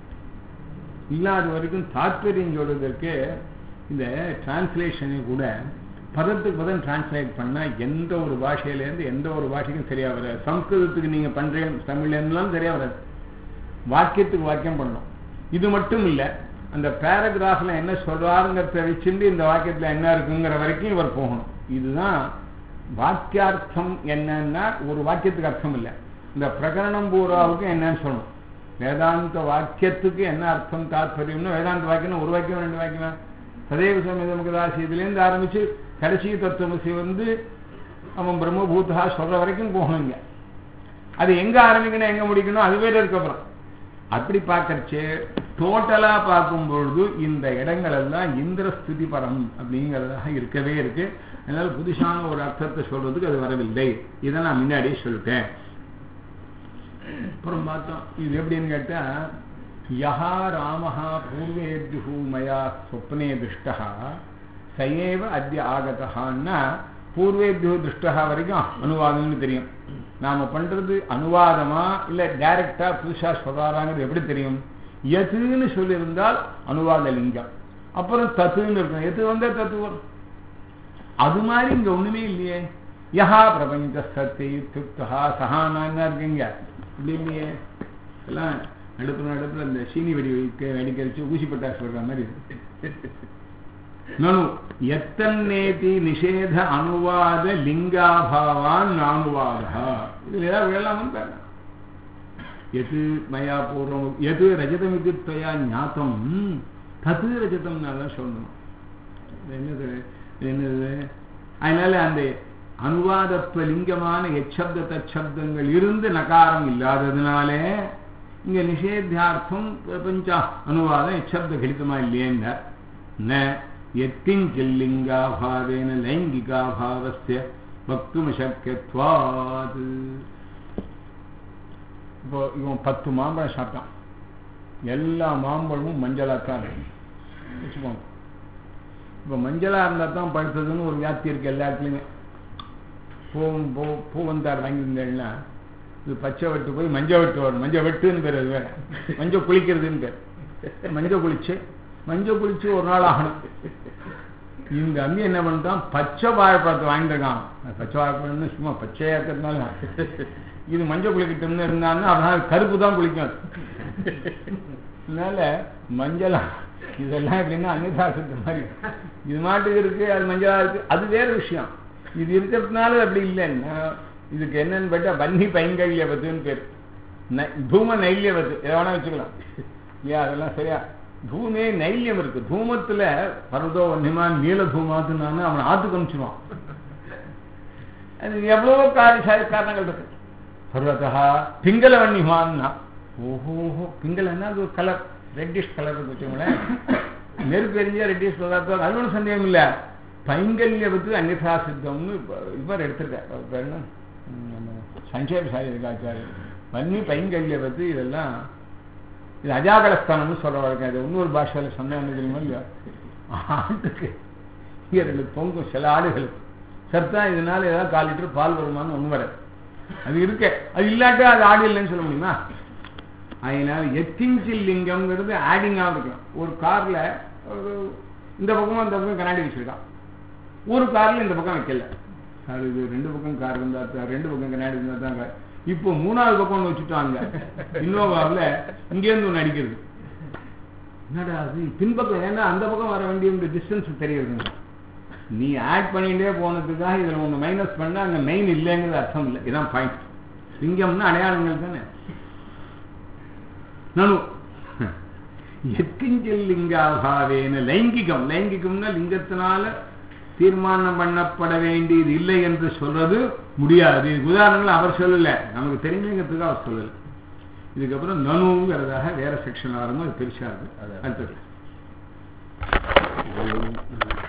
இல்லாத வரைக்கும் தாற்பயம் சொல்றதற்கு இந்த டிரான்ஸ்லேஷனை கூட பதத்துக்கு பதம் டிரான்ஸ்லேட் பண்ணா எந்த ஒரு பாஷையிலேருந்து எந்த ஒரு பாஷைக்கும் சரியா வராது சம்ஸ்கிருதத்துக்கு நீங்க பண்றேன் தமிழ்லாம் சரியா வராது வாக்கியத்துக்கு வாக்கியம் பண்ணணும் இது மட்டும் இல்லை அந்த பேராகிராஃப்ல என்ன சொல்றாருங்கிறத வச்சுட்டு இந்த வாக்கியத்துல என்ன இருக்குங்கிற வரைக்கும் இவர் போகணும் இதுதான் வாக்கியார்த்தம் என்னன்னா ஒரு வாக்கியத்துக்கு அர்த்தம் இல்லை இந்த பிரகரணம் பூராவுக்கு என்னன்னு சொல்லணும் வேதாந்த வாக்கியத்துக்கு என்ன அர்த்தம் தாற்பயம்னு வேதாந்த வாக்கியம் ஒரு வாக்கியம் ரெண்டு வாக்கியம் சதேவ சமேதமுகதாசி இதுலேருந்து ஆரம்பிச்சு கடைசி தத்துவமசி வந்து அவன் பிரம்மபூதா சொல்ற வரைக்கும் போகணுங்க அது எங்க ஆரம்பிக்கணும் எங்க முடிக்கணும் அது வேற இருக்கப்புறம் அப்படி பார்க்கறச்சு டோட்டலா பார்க்கும் பொழுது இந்த இடங்கள் எல்லாம் இந்திர ஸ்துதி பரம் அப்படிங்கிறதாக இருக்கவே இருக்கு அதனால புதுசான ஒரு அர்த்தத்தை சொல்றதுக்கு அது வரவில்லை இதை நான் முன்னாடியே சொல்லிட்டேன் அப்புறம் பார்த்தோம் இது எப்படின்னு கேட்டா யஹா ராமஹா பூர்வேத்யு மயா சொப்னே திருஷ்டா சயேவ அத்திய ஆகதான்னா பூர்வேத்யு திருஷ்டா வரைக்கும் அனுவாதம்னு தெரியும் நாம பண்றது அனுவாதமா இல்ல டைரக்டா புதுசா சொல்றாராங்கிறது எப்படி தெரியும் எதுன்னு சொல்லியிருந்தால் அனுவாத லிங்கம் அப்புறம் தத்துன்னு இருக்கும் எது வந்தா தத்து வரும் அது மாதிரி இங்க ஒண்ணுமே இல்லையே யஹா பிரபஞ்ச சத்தை துப்தா சஹானா இருக்கீங்க இப்படி இல்லையே எல்லாம் நடுப்புற நடுப்புற இந்த சீனி வெடி வைக்க வெடிக்கரிச்சு ஊசி பட்டாசு சொல்ற மாதிரி நனு எத்தன்னேதி நிஷேத அனுவாத லிங்காபாவான் அனுவாதா இதுல ஏதாவது வேளாம் பாருங்க எது மயா பூர்வம் எது ரஜதம் இது துவயா ஞாத்தம் தது ரஜதம் தான் சொல்லணும் என்னது என்னது அதனால அந்த அனுவாதத்துவ லிங்கமான எச்சப்த தச்சப்தங்கள் இருந்து நகாரம் இல்லாததுனாலே இங்க நிஷேத்தியார்த்தம் பிரபஞ்ச அனுவாதம் எச்சப்த கலிதமா இல்லையேங்க ந எத்திஞ்சில்லிங்காபாவேன லைங்கிகாபாவஸ்ய வக்துமசக்கியத்வாது இப்போ இவன் பத்து மாம்பழம் சாப்பிட்டான் எல்லா மாம்பழமும் மஞ்சளாத்தான் இருக்கு வச்சுக்கோங்க இப்போ மஞ்சளாக இருந்தால் தான் பழுத்ததுன்னு ஒரு வியாப்தி இருக்கு எல்லாத்துலேயுமே பூ பூ பூவந்தார் வாங்கியிருந்தேன்னா இது பச்சை வெட்டு போய் மஞ்சள் வெட்டு வரும் மஞ்சள் வெட்டுன்னு பேர் அது வேற மஞ்சள் குளிக்கிறதுன்னு பேர் மஞ்சள் குளிச்சு மஞ்சள் குளிச்சு ஒரு நாள் ஆகணும் இந்த அம்மி என்ன பண்ணிட்டான் பச்சை வாழைப்பழத்தை வாங்கிட்டு இருக்கான் அது பச்சை வாழைப்பழம்னு சும்மா பச்சையா இருக்கிறதுனால இது மஞ்சள் குளிக்கட்டும்னு இருந்தான்னு அதனால கருப்பு தான் குளிக்கும் அது. அதனால மஞ்சள் இதெல்லாம் எப்படின்னா அன்னிதாசத்து மாதிரி இது மாட்டுக்கு இருக்கு அது மஞ்சளா இருக்கு அது வேற விஷயம் இது இருக்கிறதுனால அப்படி இல்லைன்னா இதுக்கு என்னன்னு பார்த்தா வன்னி பைங்கல்யவத்துன்னு பேர் ந- தூம நைல்யவத்து எதை வேணா வச்சுக்கலாம் இல்லையா அதெல்லாம் சரியா தூமே நைல்யம் இருக்கு தூமத்துல பரதோ வன்னிமா நீல தூமாத்துனான்னு அவன் ஆத்துக்கு அனுப்பிச்சிருவான் அது எவ்வளவோ காரி காரணங்கள் இருக்கு பர்வதா பிங்கள வன்னிமான்னா ஓஹோ பிங்களன்னா அது ஒரு கலர் ரெட்டிஷ் கலர் இருக்கு வச்சுக்கோங்களேன் நெருப்பு எரிஞ்சா ரெட்டிஷ் கலர் அது ஒன்றும் சந்தேகம் இல்லை பைங்கல்யவத்து அந்நிதா சித்தம்னு இப்ப- இவர் எடுத்திருக்கார் அவர் பேர் என்ன ம், நம்ம சஞ்சேப சாரிக்காச்சாரியர் வன்னி பைங்கல்யவத்து இதெல்லாம் இது அஜாகலஸ்தானம்னு சொல்ற வழக்கம் இது இன்னொரு பாஷையில் சொன்னா என்ன தெரியுமா இல்லையா ஆட்டுக்கு இங்கே ரெண்டு பொங்கும் சில ஆடுகளுக்கு சத்தா இதனால ஏதாவது கால் லிட்டர் பால் வருமானு ஒன்று வராது அது இருக்க அது இல்லாட்டா அது ஆடு இல்லைன்னு சொல்ல முடியுமா அதனால எத்திஞ்சில் லிங்கம்ங்கிறது ஆடிங்காக இருக்கலாம் ஒரு கார்ல ஒரு இந்த பக்கமும் அந்த பக்கம் கண்ணாடி வச்சிருக்கான் ஒரு கார்ல இந்த பக்கம் வைக்கல அது இது ரெண்டு பக்கம் கார் இருந்தா தான் ரெண்டு பக்கம் கண்ணாடி இருந்தா தான் car. இப்போ மூணாவது பக்கம் ஒன்று வச்சுட்டாங்க இன்னோவாவில் இங்கேருந்து ஒன்று அடிக்கிறது என்னடா அது பின்பக்கம் ஏன்னா அந்த பக்கம் வர வேண்டிய டிஸ்டன்ஸ் தெரியுதுங்க நீ ஆட் பண்ணிட்டே போனதுக்காக இதில் ஒன்று மைனஸ் பண்ணா அங்கே மெயின் இல்லைங்கிறது அர்த்தம் இல்லை இதான் பாயிண்ட் லிங்கம்னா அடையாளங்கள் தானே நனு எத்திஞ்சல் லிங்காபாவேன லைங்கிகம் லைங்கிகம்னா லிங்கத்தினால தீர்மானம் பண்ணப்பட வேண்டியது இல்லை என்று சொல்றது முடியாது இதுக்கு உதாரணங்கள் அவர் சொல்லல நமக்கு தெரிஞ்சுங்கிறதுக்கு அவர் சொல்லல இதுக்கப்புறம் நனுங்கிறதாக வேற செக்ஷன் ஆரம்பம் அது பெருசா இருக்கு அடுத்தது